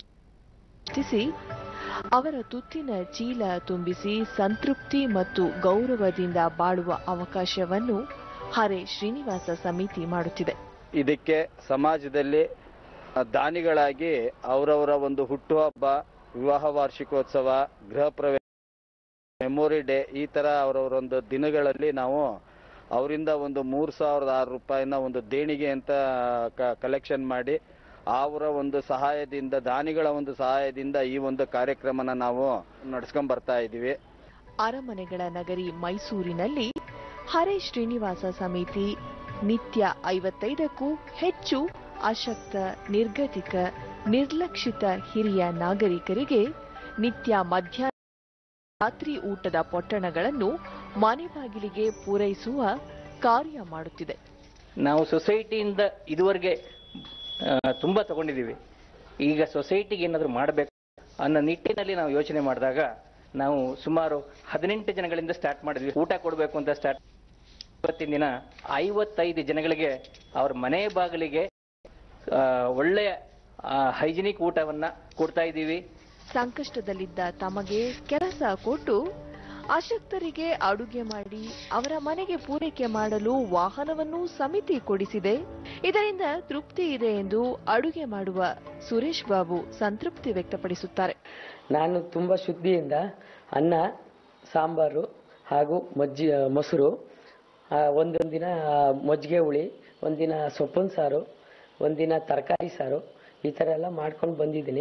ಅಷ್ಟಿಸಿ ಅವರ ತುತ್ತಿನ ಚೀಲ ತುಂಬಿಸಿ ಸಂತೃಪ್ತಿ ಮತ್ತು ಗೌರವದಿಂದ ಬಾಳುವ ಅವಕಾಶವನ್ನು ಹರೇ ಶ್ರೀನಿವಾಸ ಸಮಿತಿ ಮಾಡುತ್ತಿದೆ ಇದಕ್ಕೆ ಸಮಾಜದಲ್ಲಿ ದಾನಿಗಳಾಗಿ ಅವರವರ ಒಂದು ಹುಟ್ಟುಹಬ್ಬ ವಿವಾಹ ವಾರ್ಷಿಕೋತ್ಸವ ಗೃಹ ಪ್ರವೇಶ ಮೆಮೊರಿ ಡೇ ಈ ತರ ಅವರವರ ಒಂದು ದಿನಗಳಲ್ಲಿ ನಾವು ಅವರಿಂದ ಒಂದು ಮೂರು ಸಾವಿರದ ಆರು ರೂಪಾಯಿನ ಒಂದು ದೇಣಿಗೆ ಅಂತ ಕಲೆಕ್ಷನ್ ಮಾಡಿ ಅವರ ಒಂದು ಸಹಾಯದಿಂದ ದಾನಿಗಳ ಒಂದು ಸಹಾಯದಿಂದ ಈ ಒಂದು ಕಾರ್ಯಕ್ರಮನ ನಾವು ನಡ್ಸ್ಕೊಂಡ್ ಬರ್ತಾ ಇದ್ದೀವಿ ಅರಮನೆಗಳ ನಗರಿ ಮೈಸೂರಿನಲ್ಲಿ ಹರೇ ಶ್ರೀನಿವಾಸ ಸಮಿತಿ ನಿತ್ಯ ಐವತ್ತೈದಕ್ಕೂ ಹೆಚ್ಚು ಅಶಕ್ತ ನಿರ್ಗತಿಕ ನಿರ್ಲಕ್ಷಿತ ಹಿರಿಯ ನಾಗರಿಕರಿಗೆ ನಿತ್ಯ ಮಧ್ಯಾಹ್ನ ರಾತ್ರಿ ಊಟದ ಪೊಟ್ಟಣಗಳನ್ನು ಮನೆ ಬಾಗಿಲಿಗೆ ಪೂರೈಸುವ ಕಾರ್ಯ ಮಾಡುತ್ತಿದೆ ನಾವು ಸೊಸೈಟಿಯಿಂದ ಇದುವರೆಗೆ ಆ, ತುಂಬಾ ತಗೊಂಡಿದ್ದೀವಿ ಈಗ ಸೊಸೈಟಿಗೆ ಏನಾದರೂ ಮಾಡಬೇಕು ಅನ್ನೋ ನಿಟ್ಟಿನಲ್ಲಿ ನಾವು ಯೋಚನೆ ಮಾಡಿದಾಗ ನಾವು ಸುಮಾರು ಹದಿನೆಂಟು ಜನಗಳಿಂದ ಸ್ಟಾರ್ಟ್ ಮಾಡಿದ್ವಿ ಊಟ ಕೊಡಬೇಕು ಅಂತ ಸ್ಟಾರ್ಟ್ ಇವತ್ತಿನ ದಿನ ಐವತ್ತೈದು ಜನಗಳಿಗೆ ಅವ್ರ ಮನೆ ಬಾಗಿಲಿಗೆ ಆ, ಒಳ್ಳೆಯ ಹೈಜಿನಿಕ್ ಊಟವನ್ನ ಕೊಡ್ತಾ ಇದ್ದೀವಿ ಸಂಕಷ್ಟದಲ್ಲಿದ್ದ ತಮಗೆ ಕೆಲಸ ಕೊಟ್ಟು ಅಶಕ್ತರಿಗೆ ಅಡುಗೆ ಮಾಡಿ ಅವರ ಮನೆಗೆ ಪೂರೈಕೆ ಮಾಡಲು ವಾಹನವನ್ನು ಸಮಿತಿ ಕೊಡಿಸಿದೆ ಇದರಿಂದ ತೃಪ್ತಿ ಇದೆ ಎಂದು ಅಡುಗೆ ಮಾಡುವ ಸುರೇಶ್ ಬಾಬು ಸಂತೃಪ್ತಿ ವ್ಯಕ್ತಪಡಿಸುತ್ತಾರೆ ನಾನು ತುಂಬ ಶುದ್ಧಿಯಿಂದ ಅನ್ನ ಸಾಂಬಾರು ಹಾಗೂ ಮಜ್ಜಿ ಮೊಸರು ಆ, ಒಂದೊಂದು ದಿನ ಮಜ್ಜಿಗೆ ಹುಳಿ ಒಂದಿನ ಸೊಪ್ಪಿನ ಸಾರು ಒಂದಿನ ತರಕಾರಿ ಸಾರು ಈ ಥರ ಎಲ್ಲ ಮಾಡ್ಕೊಂಡು ಬಂದಿದ್ದೀನಿ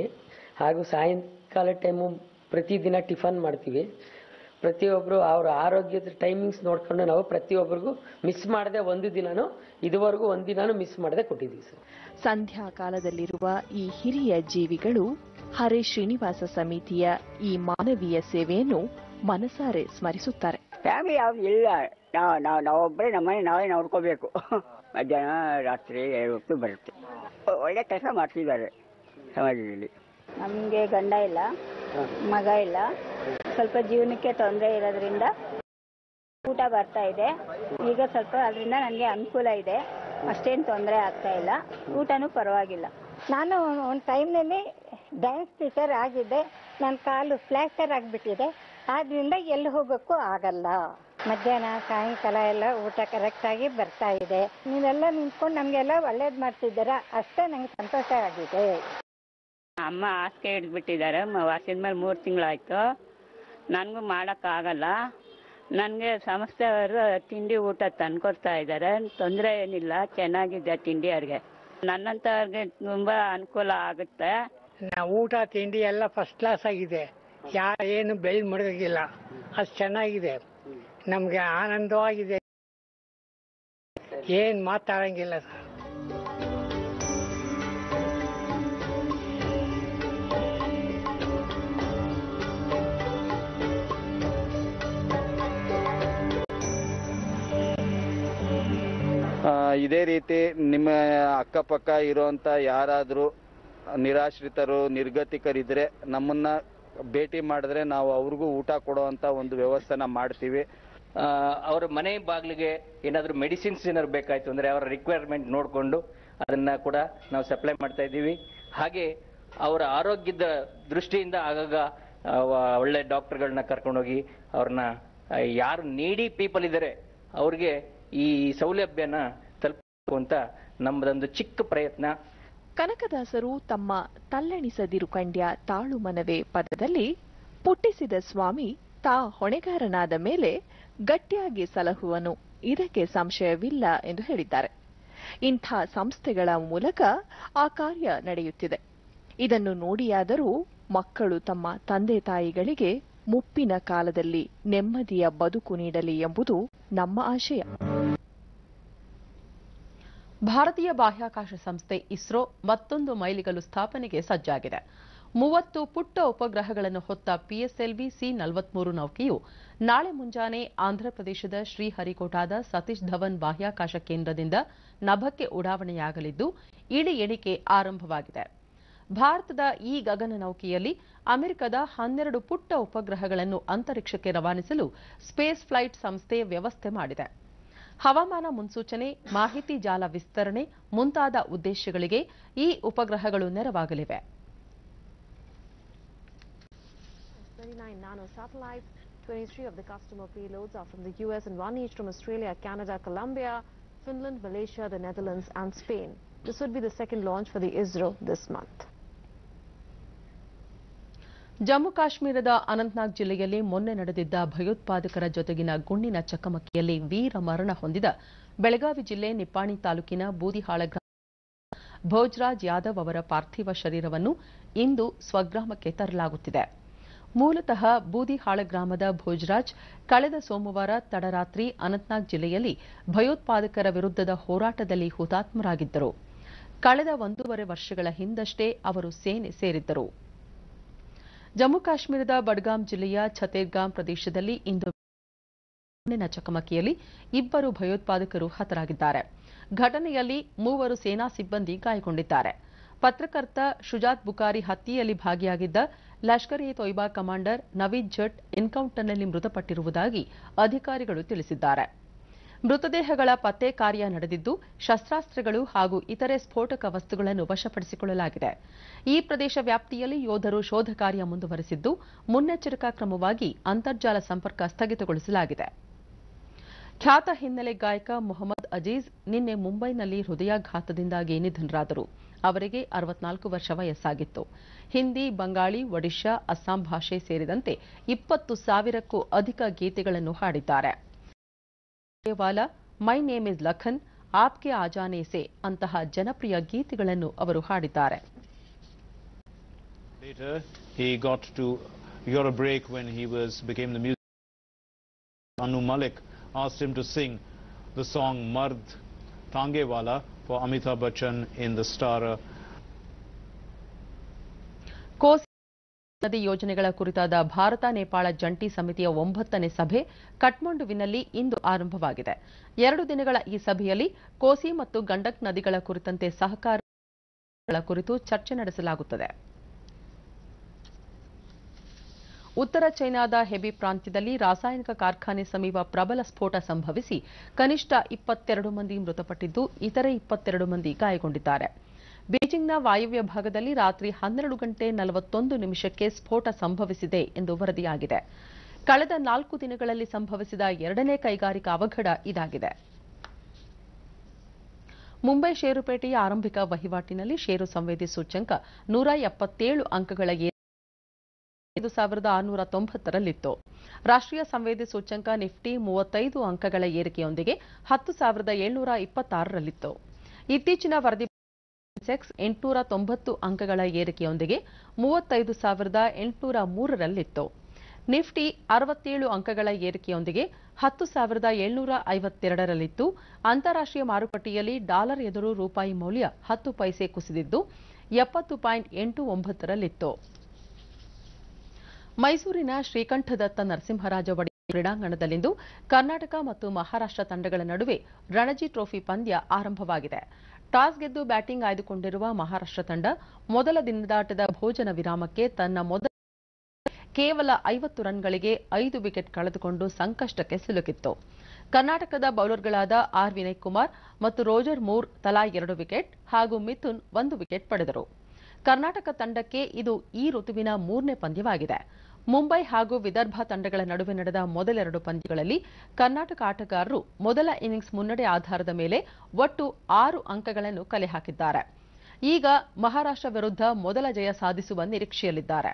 ಹಾಗೂ ಸಾಯಂಕಾಲ ಟೈಮು ಪ್ರತಿದಿನ ಟಿಫನ್ ಮಾಡ್ತೀವಿ ಪ್ರತಿಯೊಬ್ಬರು ಅವರ ಆರೋಗ್ಯದ ಟೈಮಿಂಗ್ಸ್ ನೋಡ್ಕೊಂಡು ನಾವು ಪ್ರತಿಯೊಬ್ಬರಿಗೂ ಮಿಸ್ ಮಾಡದೆ ಒಂದು ದಿನನೂ ಇದುವರೆಗೂ ಒಂದು ದಿನಾನು ಮಿಸ್ ಮಾಡದೆ ಕೊಟ್ಟಿದ್ದೀವಿ ಸರ್ ಸಂಧ್ಯಾ ಕಾಲದಲ್ಲಿರುವ ಈ ಹಿರಿಯ ಜೀವಿಗಳು ಹರೇ ಶ್ರೀನಿವಾಸ ಸಮಿತಿಯ ಈ ಮಾನವೀಯ ಸೇವೆಯನ್ನು ಮನಸಾರೆ ಸ್ಮರಿಸುತ್ತಾರೆ ಫ್ಯಾಮಿಲಿ ಯಾವ್ದು ಇಲ್ಲ ನಾವು ನಾವು ನಾವೊಬ್ಬರೇ ನಮ್ಮನೆ ನಾವೇ ನೋಡ್ಕೋಬೇಕು ಮಧ್ಯಾಹ್ನ ರಾತ್ರಿ ಎರಡು ಹೊತ್ತು ಬರುತ್ತೆ ಒ- ಒಳ್ಳೆ ಕೆಲಸ ಮಾಡ್ತಿದ್ದಾರೆ ಸಮಾಜದಲ್ಲಿ ನಮಗೆ ಗಂಡ ಇಲ್ಲ ಮಗ ಇಲ್ಲ ಸ್ವಲ್ಪ ಜೀವನಕ್ಕೆ ತೊಂದರೆ ಇರೋದ್ರಿಂದ ಊಟ ಬರ್ತಾ ಇದೆ ಈಗ ಸ್ವಲ್ಪ ಅದರಿಂದ ನನಗೆ ಅನುಕೂಲ ಇದೆ ಅಷ್ಟೇನು ತೊಂದರೆ ಆಗ್ತಾ ಇಲ್ಲ ಊಟನೂ ಪರವಾಗಿಲ್ಲ ನಾನು ಒಂದು ಟೈಮ್ನಲ್ಲಿ ಡ್ಯಾನ್ಸ್ ಟೀಚರ್ ಆಗಿದ್ದೆ ನನ್ನ ಕಾಲು ಫ್ಲಾಕ್ಚರ್ ಆಗಿಬಿಟ್ಟಿದೆ ಆದ್ರಿಂದ ಎಲ್ಲಿ ಹೋಗೋಕ್ಕೂ ಆಗಲ್ಲ ಮಧ್ಯಾಹ್ನ ಸಾಯಂಕಾಲ ಎಲ್ಲ ಊಟ ಕರೆಕ್ಟಾಗಿ ಬರ್ತಾ ಇದೆ ನೀವೆಲ್ಲ ನಿಂತ್ಕೊಂಡು ನಮಗೆಲ್ಲ ಒಳ್ಳೇದು ಮಾಡ್ತಿದ್ದೀರಾ ಅಷ್ಟೇ ನಂಗೆ ಸಂತೋಷ ಆಗಿದೆ ಅಮ್ಮ ಹಾಸಿಗೆ ಹಿಡಿದ್ಬಿಟ್ಟಿದ್ದಾರೆ ವಾಸಿದ ಮೇಲೆ ಮೂರು ತಿಂಗಳಾಯ್ತು ನನಗೂ ಮಾಡೋಕ್ಕಾಗಲ್ಲ ನನಗೆ ಸಂಸ್ಥೆಯವರು ತಿಂಡಿ ಊಟ ತಂದ್ಕೊಡ್ತಾ ಇದ್ದಾರೆ ತೊಂದರೆ ಏನಿಲ್ಲ ಚೆನ್ನಾಗಿದೆ ತಿಂಡಿ ಅವ್ರಿಗೆ ನನ್ನಂಥವ್ರಿಗೆ ತುಂಬ ಅನುಕೂಲ ಆಗುತ್ತೆ ನಾ ಊಟ ತಿಂಡಿ ಎಲ್ಲ ಫಸ್ಟ್ ಕ್ಲಾಸ್ ಆಗಿದೆ ಯಾ ಏನು ಬೆಲ್ ಮುಳುಗಿಲ್ಲ ಅಷ್ಟು ಚೆನ್ನಾಗಿದೆ ನಮಗೆ ಆನಂದವಾಗಿದೆ ಏನು ಮಾತಾಡಂಗಿಲ್ಲ ಸರ್ ಆ, ಇದೇ ರೀತಿ ನಿಮ್ಮ ಅಕ್ಕಪಕ್ಕ ಇರುವಂತ ಯಾರಾದರೂ ನಿರಾಶ್ರಿತರು ನಿರ್ಗತಿಕರಿದ್ರೆ ನಮ್ಮನ್ನ ಭೇಟಿ ಮಾಡಿದ್ರೆ ನಾವು ಅವ್ರಿಗೂ ಊಟ ಕೊಡುವಂತ ಒಂದು ವ್ಯವಸ್ಥೆನ ಮಾಡ್ತೀವಿ ಆ, ಅವರ ಮನೆ ಬಾಗಿಲಿಗೆ ಏನಾದರೂ ಮೆಡಿಸಿನ್ಸ್ ಏನಾದ್ರು ಬೇಕಾಯ್ತು ಅಂದ್ರೆ ಅವರ ರಿಕ್ವೈರ್ಮೆಂಟ್ ನೋಡಿಕೊಂಡು ಅದನ್ನ ಕೂಡ ನಾವು ಸಪ್ಲೈ ಮಾಡ್ತಾ ಇದ್ದೀವಿ ಹಾಗೆ ಅವರ ಆರೋಗ್ಯದ ದೃಷ್ಟಿಯಿಂದ ಆಗಾಗ ಆ, ವ- ಒಳ್ಳೆ ಡಾಕ್ಟರ್ಗಳನ್ನ ಕರ್ಕೊಂಡೋಗಿ ಅವ್ರನ್ನ ಆ, ಯಾರು ನೀಡಿ ಪೀಪಲ್ ಇದ್ದಾರೆ ಅವ್ರಿಗೆ ಈ ಸೌಲಭ್ಯನ ತಲುಪಬೇಕು ಅಂತ ನಮ್ಮದೊಂದು ಚಿಕ್ಕ ಪ್ರಯತ್ನ ಕನಕದಾಸರು ತಮ್ಮ ತಲ್ಲಣಿಸದಿರು ಕಂಡ್ಯ ತಾಳು ಮನವೇ ಪದದಲ್ಲಿ ಪುಟ್ಟಿಸಿದ ಸ್ವಾಮಿ ತಾ ಹೊಣೆಗಾರನಾದ ಮೇಲೆ ಗಟ್ಟಿಯಾಗಿ ಸಲಹುವನು ಇದಕ್ಕೆ ಸಂಶಯವಿಲ್ಲ ಎಂದು ಹೇಳಿದ್ದಾರೆ ಇಂಥ ಸಂಸ್ಥೆಗಳ ಮೂಲಕ ಆ ಕಾರ್ಯ ನಡೆಯುತ್ತಿದೆ ಇದನ್ನು ನೋಡಿಯಾದರೂ ಮಕ್ಕಳು ತಮ್ಮ ತಂದೆ ತಾಯಿಗಳಿಗೆ ಮುಪ್ಪಿನ ಕಾಲದಲ್ಲಿ ನೆಮ್ಮದಿಯ ಬದುಕು ನೀಡಲಿ ಎಂಬುದು ನಮ್ಮ ಆಶಯ ಭಾರತೀಯ ಬಾಹ್ಯಾಕಾಶ ಸಂಸ್ಥೆ ಇಸ್ರೋ ಮತ್ತೊಂದು ಮೈಲಿಗಲ್ಲು ಸ್ಥಾಪನೆಗೆ ಸಜ್ಜಾಗಿದೆ ಮೂವತ್ತು ಪುಟ್ಟ ಉಪಗ್ರಹಗಳನ್ನು ಹೊತ್ತ ಪಿಎಸ್ಎಲ್ವಿ ಸಿ ನಲವತ್ಮೂರು ನೌಕೆಯು ನಾಳೆ ಮುಂಜಾನೆ ಆಂಧ್ರಪ್ರದೇಶದ ಶ್ರೀಹರಿಕೋಟಾದ ಸತೀಶ್ ಧವನ್ ಬಾಹ್ಯಾಕಾಶ ಕೇಂದ್ರದಿಂದ ನಭಕ್ಕೆ ಉಡಾವಣೆಯಾಗಲಿದ್ದು ಇಳಿ ಎಣಿಕೆ ಆರಂಭವಾಗಿದೆ ಭಾರತದ ಈ ಗಗನ ನೌಕೆಯಲ್ಲಿ ಅಮೆರಿಕದ ಹನ್ನೆರಡು ಪುಟ್ಟ ಉಪಗ್ರಹಗಳನ್ನು ಅಂತರಿಕ್ಷಕ್ಕೆ ರವಾನಿಸಲು ಸ್ಪೇಸ್ ಫ್ಲೈಟ್ ಸಂಸ್ಥೆ ವ್ಯವಸ್ಥೆ ಮಾಡಿದೆ ಹವಾಮಾನ ಮುನ್ಸೂಚನೆ ಮಾಹಿತಿ ಜಾಲ ವಿಸ್ತರಣೆ ಮುಂತಾದ ಉದ್ದೇಶಗಳಿಗೆ ಈ ಉಪಗ್ರಹಗಳು ನೆರವಾಗಲಿವೆ 39 nano satellites. 23 of the customer payloads are from the US and one each from Australia, Canada, Colombia, Finland, Malaysia, the Netherlands and Spain. This would be the second launch for the ISRO this month. Jammu ಕಾಶ್ಮೀರದ ಅನಂತ್ನಾಗ್ ಜಿಲ್ಲೆಯಲ್ಲಿ ಮೊನ್ನೆ ನಡೆದಿದ್ದ ಭಯೋತ್ಪಾದಕರ ಜೊತೆಗಿನ ಗುಂಡಿನ ಚಕಮಕಿಯಲ್ಲಿ ವೀರ ಮರಣ ಹೊಂದಿದ ಬೆಳಗಾವಿ ಜಿಲ್ಲೆ ನಿಪ್ಪಾಣಿ ತಾಲೂಕಿನ ಬೂದಿಹಾಳ ಗ್ರಾಮ ಭೋಜ್ರಾಜ್ ಯಾದವ್ ಅವರ ಪಾರ್ಥಿವ ಶರೀರವನ್ನು ಇಂದು ಸ್ವಗ್ರಾಮಕ್ಕೆ ತರಲಾಗುತ್ತಿದೆ ಮೂಲತಃ ಬೂದಿಹಾಳ ಗ್ರಾಮದ ಭೋಜ್ರಾಜ್ ಕಳೆದ ಸೋಮವಾರ ತಡರಾತ್ರಿ ಅನಂತ್ನಾಗ್ ಜಿಲ್ಲೆಯಲ್ಲಿ ಭಯೋತ್ಪಾದಕರ ವಿರುದ್ಧದ ಹೋರಾಟದಲ್ಲಿ ಹುತಾತ್ಮರಾಗಿದ್ದರು ಕಳೆದ ಒಂದೂವರೆ ವರ್ಷಗಳ ಹಿಂದಷ್ಟೇ ಅವರು ಸೇನೆ ಸೇರಿದ್ದರು ಜಮ್ಮು ಕಾಶ್ಮೀರದ ಬಡ್ಗಾಮ್ ಜಿಲ್ಲೆಯ ಛತೇರ್ಗಾಮ್ ಪ್ರದೇಶದಲ್ಲಿ ಇಂದು ಗುಂಡಿನ ಚಕಮಕಿಯಲ್ಲಿ ಇಬ್ಬರು ಭಯೋತ್ಪಾದಕರು ಹತರಾಗಿದ್ದಾರೆ ಘಟನೆಯಲ್ಲಿ ಮೂವರು ಸೇನಾ ಸಿಬ್ಬಂದಿ ಗಾಯಗೊಂಡಿದ್ದಾರೆ ಪತ್ರಕರ್ತ ಶುಜಾತ್ ಬುಕಾರಿ ಹತ್ಯೆಯಲ್ಲಿ ಭಾಗಿಯಾಗಿದ್ದ ಲಷ್ಕರ್ ಇ ತೊಯ್ಬಾ ಕಮಾಂಡರ್ ನವೀದ್ ಜಟ್ ಎನ್ಕೌಂಟರ್ನಲ್ಲಿ ಮೃತಪಟ್ಟಿರುವುದಾಗಿ ಅಧಿಕಾರಿಗಳು ತಿಳಿಸಿದ್ದಾರೆ ಮೃತದೇಹಗಳ ಪತ್ತೆ ಕಾರ್ಯ ನಡೆದಿದ್ದು ಶಸ್ತ್ರಾಸ್ತ್ರಗಳು ಹಾಗೂ ಇತರೆ ಸ್ಫೋಟಕ ವಸ್ತುಗಳನ್ನು ವಶಪಡಿಸಿಕೊಳ್ಳಲಾಗಿದೆ ಈ ಪ್ರದೇಶ ವ್ಯಾಪ್ತಿಯಲ್ಲಿ ಯೋಧರು ಶೋಧ ಕಾರ್ಯ ಮುಂದುವರೆಸಿದ್ದು ಮುನ್ನೆಚ್ಚರಿಕಾ ಕ್ರಮವಾಗಿ ಅಂತರ್ಜಾಲ ಸಂಪರ್ಕ ಸ್ಥಗಿತಗೊಳಿಸಲಾಗಿದೆ ಖ್ಯಾತ ಹಿನ್ನೆಲೆ ಗಾಯಕ ಮೊಹಮ್ಮದ್ ಅಜೀಜ್ ನಿನ್ನೆ ಮುಂಬೈನಲ್ಲಿ ಹೃದಯಾಘಾತದಿಂದಾಗಿ ನಿಧನರಾದರು ಅವರಿಗೆ ಅರವತ್ನಾಲ್ಕು ವರ್ಷ ವಯಸ್ಸಾಗಿತ್ತು ಹಿಂದಿ ಬಂಗಾಳಿ ಒಡಿಶಾ ಅಸ್ಸಾಂ ಭಾಷೆ ಸೇರಿದಂತೆ ಇಪ್ಪತ್ತು ಸಾವಿರಕ್ಕೂ ಅಧಿಕ ಗೀತೆಗಳನ್ನು ಹಾಡಿದ್ದಾರೆ ವಾಲ ಮೈ ನೇಮ್ ಇಸ್ ಲಖನ್ ಆಪ್ಗೆ ಆಜಾನೆ ಸೆ ಅಂತಹ ಜನಪ್ರಿಯ ಗೀತೆಗಳನ್ನು ಅವರು ಹಾಡಿದ್ದಾರೆ Later, he got to Euro break when he was became the music. Anu Malik asked him to sing the song Mard Tangewala for Amitabh Bachchan in the star. uh, ಕೋಸಿ ನದಿ ಯೋಜನೆಗಳ ಕುರಿತಾದ ಭಾರತ ನೇಪಾಳ ಜಂಟಿ ಸಮಿತಿಯ ಒಂಬತ್ತನೇ ಸಭೆ ಕಠ್ಮಂಡುವಿನಲ್ಲಿ ಇಂದು ಆರಂಭವಾಗಿದೆ ಎರಡು ದಿನಗಳ ಈ ಸಭೆಯಲ್ಲಿ ಕೋಸಿ ಮತ್ತು ಗಂಡಕ್ ನದಿಗಳ ಕುರಿತಂತೆ ಸಹಕಾರ ಕುರಿತು ಚರ್ಚೆ ನಡೆಸಲಾಗುತ್ತದೆ ಉತ್ತರ ಚೈನಾದ ಹೆಬಿ ಪ್ರಾಂತ್ಯದಲ್ಲಿ ರಾಸಾಯನಿಕ ಕಾರ್ಖಾನೆ ಸಮೀಪ ಪ್ರಬಲ ಸ್ಫೋಟ ಸಂಭವಿಸಿ ಕನಿಷ್ಠ ಇಪ್ಪತ್ತೆರಡು ಮಂದಿ ಮೃತಪಟ್ಟಿದ್ದು ಇತರೆ ಇಪ್ಪತ್ತೆರಡು ಮಂದಿ ಗಾಯಗೊಂಡಿದ್ದಾರೆ ಬೀಜಿಂಗ್ನ ವಾಯವ್ಯ ಭಾಗದಲ್ಲಿ ರಾತ್ರಿ ಹನ್ನೆರಡು ಗಂಟೆ ನಲವತ್ತೊಂದು ನಿಮಿಷಕ್ಕೆ ಸ್ಫೋಟ ಸಂಭವಿಸಿದೆ ಎಂದು ವರದಿಯಾಗಿದೆ ಕಳೆದ ನಾಲ್ಕು ದಿನಗಳಲ್ಲಿ ಸಂಭವಿಸಿದ ಎರಡನೇ ಕೈಗಾರಿಕಾ ಅವಘಡ ಇದಾಗಿದೆ ಮುಂಬೈ ಷೇರುಪೇಟೆಯ ಆರಂಭಿಕ ವಹಿವಾಟಿನಲ್ಲಿ ಷೇರು ಸಂವೇದಿ ಸೂಚ್ಯಂಕ ನೂರ ಎಪ್ಪತ್ತೇಳು ಅಂಕಗಳ ಏರಿಕೆ ಐದು ಸಾವಿರದ ಆರುನೂರ ತೊಂಬತ್ತರಲ್ಲಿತ್ತು ರಾಷ್ಟ್ರೀಯ ಸಂವೇದಿ ಸೂಚ್ಯಂಕ ನಿಫ್ಟಿ ಮೂವತ್ತೈದು ಅಂಕಗಳ ಏರಿಕೆಯೊಂದಿಗೆ ಹತ್ತು ಸಾವಿರದ ಏಳ್ನೂರ ಇಪ್ಪತ್ತಾರರಲ್ಲಿತ್ತು ಇತ್ತೀಚಿನ ವರದಿ ಸೆನ್ಸೆಕ್ಸ್ ಎಂಟುನೂರ ತೊಂಬತ್ತು ಅಂಕಗಳ ಏರಿಕೆಯೊಂದಿಗೆ ಮೂವತ್ತೈದು ಸಾವಿರದ ಎಂಟುನೂರ ಮೂರರಲ್ಲಿತ್ತು ನಿಫ್ಟಿ ಅರವತ್ತೇಳು ಅಂಕಗಳ ಏರಿಕೆಯೊಂದಿಗೆ ಹತ್ತು ಸಾವಿರದ ಏಳ್ನೂರ ಐವತ್ತೆರಡರಲ್ಲಿತ್ತು ಅಂತಾರಾಷ್ಟ್ರೀಯ ಮಾರುಕಟ್ಟೆಯಲ್ಲಿ ಡಾಲರ್ ಎದುರು ರೂಪಾಯಿ ಮೌಲ್ಯ ಹತ್ತು ಪೈಸೆ ಕುಸಿದಿದ್ದು ಎಪ್ಪತ್ತು ಪಾಯಿಂಟ್ ಎಂಟು ಒಂಬತ್ತರಲ್ಲಿತ್ತು ಮೈಸೂರಿನ ಶ್ರೀಕಂಠದತ್ತ ನರಸಿಂಹರಾಜ ಒಡೆಯರ್ ಕ್ರೀಡಾಂಗಣದಲ್ಲಿಂದು ಕರ್ನಾಟಕ ಮತ್ತು ಮಹಾರಾಷ್ಟ್ರ ತಂಡಗಳ ನಡುವೆ ರಣಜಿ ಟ್ರೋಫಿ ಪಂದ್ಯ ಆರಂಭವಾಗಿದೆ ಟಾಸ್ ಗೆದ್ದು ಬ್ಯಾಟಿಂಗ್ ಆಯ್ದುಕೊಂಡಿರುವ ಮಹಾರಾಷ್ಟ್ರ ತಂಡ ಮೊದಲ ದಿನದಾಟದ ಭೋಜನ ವಿರಾಮಕ್ಕೆ ತನ್ನ ಮೊದಲ ಕೇವಲ ಐವತ್ತು ರನ್ಗಳಿಗೆ ಐದು ವಿಕೆಟ್ ಕಳೆದುಕೊಂಡು ಸಂಕಷ್ಟಕ್ಕೆ ಸಿಲುಕಿತ್ತು ಕರ್ನಾಟಕದ ಬೌಲರ್ಗಳಾದ ಆರ್ ವಿನಯ್ ಕುಮಾರ್ ಮತ್ತು ರೋಜರ್ ಮೂರ್ ತಲಾ ಎರಡು ವಿಕೆಟ್ ಹಾಗೂ ಮಿಥುನ್ ಒಂದು ವಿಕೆಟ್ ಪಡೆದರು ಕರ್ನಾಟಕ ತಂಡಕ್ಕೆ ಇದು ಈ ಋತುವಿನ ಮೂರನೇ ಪಂದ್ಯವಾಗಿದೆ ಮುಂಬೈ ಹಾಗೂ ವಿದರ್ಭ ತಂಡಗಳ ನಡುವೆ ನಡೆದ ಮೊದಲೆರಡು ಪಂದ್ಯಗಳಲ್ಲಿ ಕರ್ನಾಟಕ ಆಟಗಾರರು ಮೊದಲ ಇನ್ನಿಂಗ್ಸ್ ಮುನ್ನಡೆ ಆಧಾರದ ಮೇಲೆ ಒಟ್ಟು ಆರು ಅಂಕಗಳನ್ನು ಕಲೆ ಹಾಕಿದ್ದಾರೆ ಈಗ ಮಹಾರಾಷ್ಟ್ರ ವಿರುದ್ಧ ಮೊದಲ ಜಯ ಸಾಧಿಸುವ ನಿರೀಕ್ಷೆಯಲ್ಲಿದ್ದಾರೆ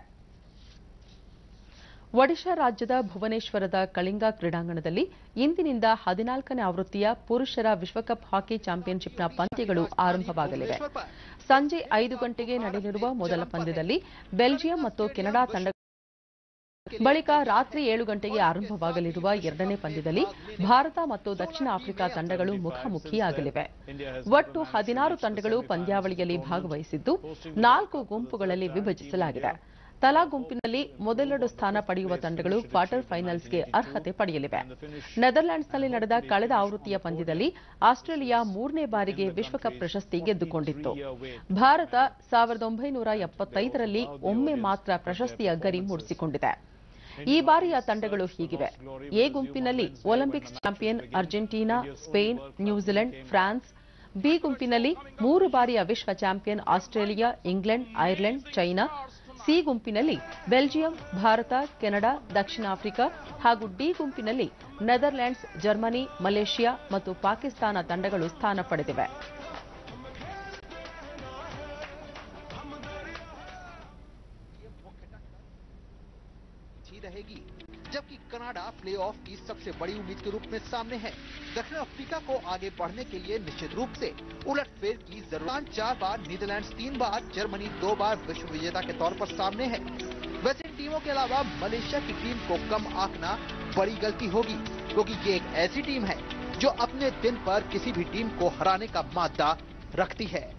ಒಡಿಶಾ ರಾಜ್ಯದ ಭುವನೇಶ್ವರದ ಕಳಿಂಗ ಕ್ರೀಡಾಂಗಣದಲ್ಲಿ ಇಂದಿನಿಂದ ಹದಿನಾಲ್ಕನೇ ಆವೃತ್ತಿಯ ಪುರುಷರ ವಿಶ್ವಕಪ್ ಹಾಕಿ ಚಾಂಪಿಯನ್ಶಿಪ್ನ ಪಂದ್ಯಗಳು ಆರಂಭವಾಗಲಿವೆ ಸಂಜೆ ಐದು ಗಂಟೆಗೆ ನಡೆಯಲಿರುವ ಮೊದಲ ಪಂದ್ಯದಲ್ಲಿ ಬೆಲ್ಜಿಯಂ ಮತ್ತು ಕೆನಡಾ ತಂಡ ಬಳಿಕ ರಾತ್ರಿ ಏಳು ಗಂಟೆಗೆ ಆರಂಭವಾಗಲಿರುವ ಎರಡನೇ ಪಂದ್ಯದಲ್ಲಿ ಭಾರತ ಮತ್ತು ದಕ್ಷಿಣ ಆಫ್ರಿಕಾ ತಂಡಗಳು ಮುಖಾಮುಖಿಯಾಗಲಿವೆ ಒಟ್ಟು ಹದಿನಾರು ತಂಡಗಳು ಪಂದ್ಯಾವಳಿಯಲ್ಲಿ ಭಾಗವಹಿಸಿದ್ದು ನಾಲ್ಕು ಗುಂಪುಗಳಲ್ಲಿ ವಿಭಜಿಸಲಾಗಿದೆ ತಲಾ ಗುಂಪಿನಲ್ಲಿ ಮೊದಲೆರಡು ಸ್ಥಾನ ಪಡೆಯುವ ತಂಡಗಳು ಕ್ವಾರ್ಟರ್ ಫೈನಲ್ಸ್ಗೆ ಅರ್ಹತೆ ಪಡೆಯಲಿವೆ ನೆದರ್ಲ್ಯಾಂಡ್ಸ್ನಲ್ಲಿ ನಡೆದ ಕಳೆದ ಆವೃತ್ತಿಯ ಪಂದ್ಯದಲ್ಲಿ ಆಸ್ಟ್ರೇಲಿಯಾ ಮೂರನೇ ಬಾರಿಗೆ ವಿಶ್ವಕಪ್ ಪ್ರಶಸ್ತಿ ಗೆದ್ದುಕೊಂಡಿತ್ತು ಭಾರತ ಸಾವಿರದ ಒಂಬೈನೂರ ಎಪ್ಪತ್ತೈದರಲ್ಲಿ ಒಮ್ಮೆ ಮಾತ್ರ ಪ್ರಶಸ್ತಿಯ ಗರಿ ಮೂಡಿಸಿಕೊಂಡಿದೆ ಈ ಬಾರಿಯ ತಂಡಗಳು ಹೀಗಿವೆ ಎ ಗುಂಪಿನಲ್ಲಿ Olympics champion Argentina Spain New Zealand France B ಗುಂಪಿನಲ್ಲಿ ಮೂರು ಬಾರಿಯ ವಿಶ್ವ champion Australia England Ireland China C ಗುಂಪಿನಲ್ಲಿ ಬೆಲ್ಜಿಯಂ ಭಾರತ ಕೆನಡಾ ದಕ್ಷಿಣ ಆಫ್ರಿಕಾ ಹಾಗೂ ಡಿ ಗುಂಪಿನಲ್ಲಿ ನೆದರ್ಲ್ಯಾಂಡ್ಸ್ ಜರ್ಮನಿ ಮಲೇಷಿಯಾ ಮತ್ತು ಪಾಕಿಸ್ತಾನ ತಂಡಗಳು ಸ್ಥಾನ ಪಡೆದಿವೆ ही रहेगी जबकि कनाडा प्लेऑफ की सबसे बड़ी उम्मीद के रूप में सामने है दक्षिण अफ्रीका को आगे बढ़ने के लिए निश्चित रूप से उलटफेर की जरूरत चार बार नीदरलैंड्स तीन बार जर्मनी दो बार विश्व विजेता के तौर पर सामने है वैसे इन टीमों के अलावा मलेशिया की टीम को कम आंकना बड़ी गलती होगी क्योंकि ये एक ऐसी टीम है जो अपने दिन पर किसी भी टीम को हराने का मादा रखती है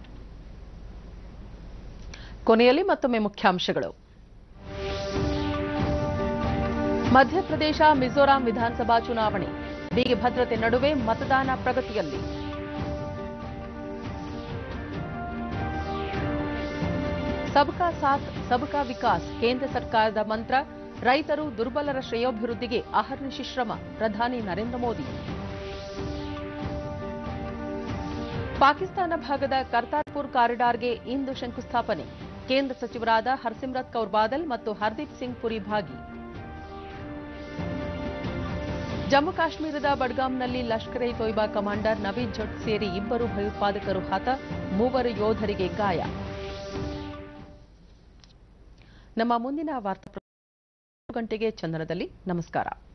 ಕೊನೆಯಲ್ಲಿ ಮತ್ತೊಮ್ಮೆ ಮುಖ್ಯಾಂಶಗಳು ಮಧ್ಯಪ್ರದೇಶ ಮಿಜೋರಾಂ ವಿಧಾನಸಭಾ ಚುನಾವಣೆ ಬಿಗಿ ಭದ್ರತೆ ನಡುವೆ ಮತದಾನ ಪ್ರಗತಿಯಲ್ಲಿ ಸಬ್ಕಾ ಸಾಥ್ ಸಬ್ಕಾ ವಿಕಾಸ್ ಕೇಂದ್ರ ಸರ್ಕಾರದ ಮಂತ್ರ ರೈತರು ದುರ್ಬಲರ ಶ್ರೇಯೋಭಿವೃದ್ಧಿಗೆ ಅಹರ್ನಿಶಿ ಶ್ರಮ ಪ್ರಧಾನಿ ನರೇಂದ್ರ ಮೋದಿ ಪಾಕಿಸ್ತಾನ ಭಾಗದ ಕರ್ತಾರ್ಪುರ್ ಕಾರಿಡಾರ್ಗೆ ಇಂದು ಶಂಕುಸ್ಥಾಪನೆ ಕೇಂದ್ರ ಸಚಿವರಾದ ಹರ್ಸಿಮ್ರತ್ ಕೌರ್ ಬಾದಲ್ ಮತ್ತು ಹರ್ದೀಪ್ ಸಿಂಗ್ ಪುರಿ ಭಾಗಿ ಜಮ್ಮು ಕಾಶ್ಮೀರದ ಬಡ್ಗಾಂನಲ್ಲಿ ಲಷ್ಕರ್ ಇ ತೊಯ್ಬಾ ಕಮಾಂಡರ್ ನವೀದ್ ಜಟ್ ಸೇರಿ ಇಬ್ಬರು ಭಯೋತ್ಪಾದಕರು ಹತ ಮೂವರು ಯೋಧರಿಗೆ ಗಾಯ ನಮ್ಮ ಮುಂದಿನ ವಾರ್ತಾ ಗಂಟೆಗೆ ಚಂದನದಲ್ಲಿ ನಮಸ್ಕಾರ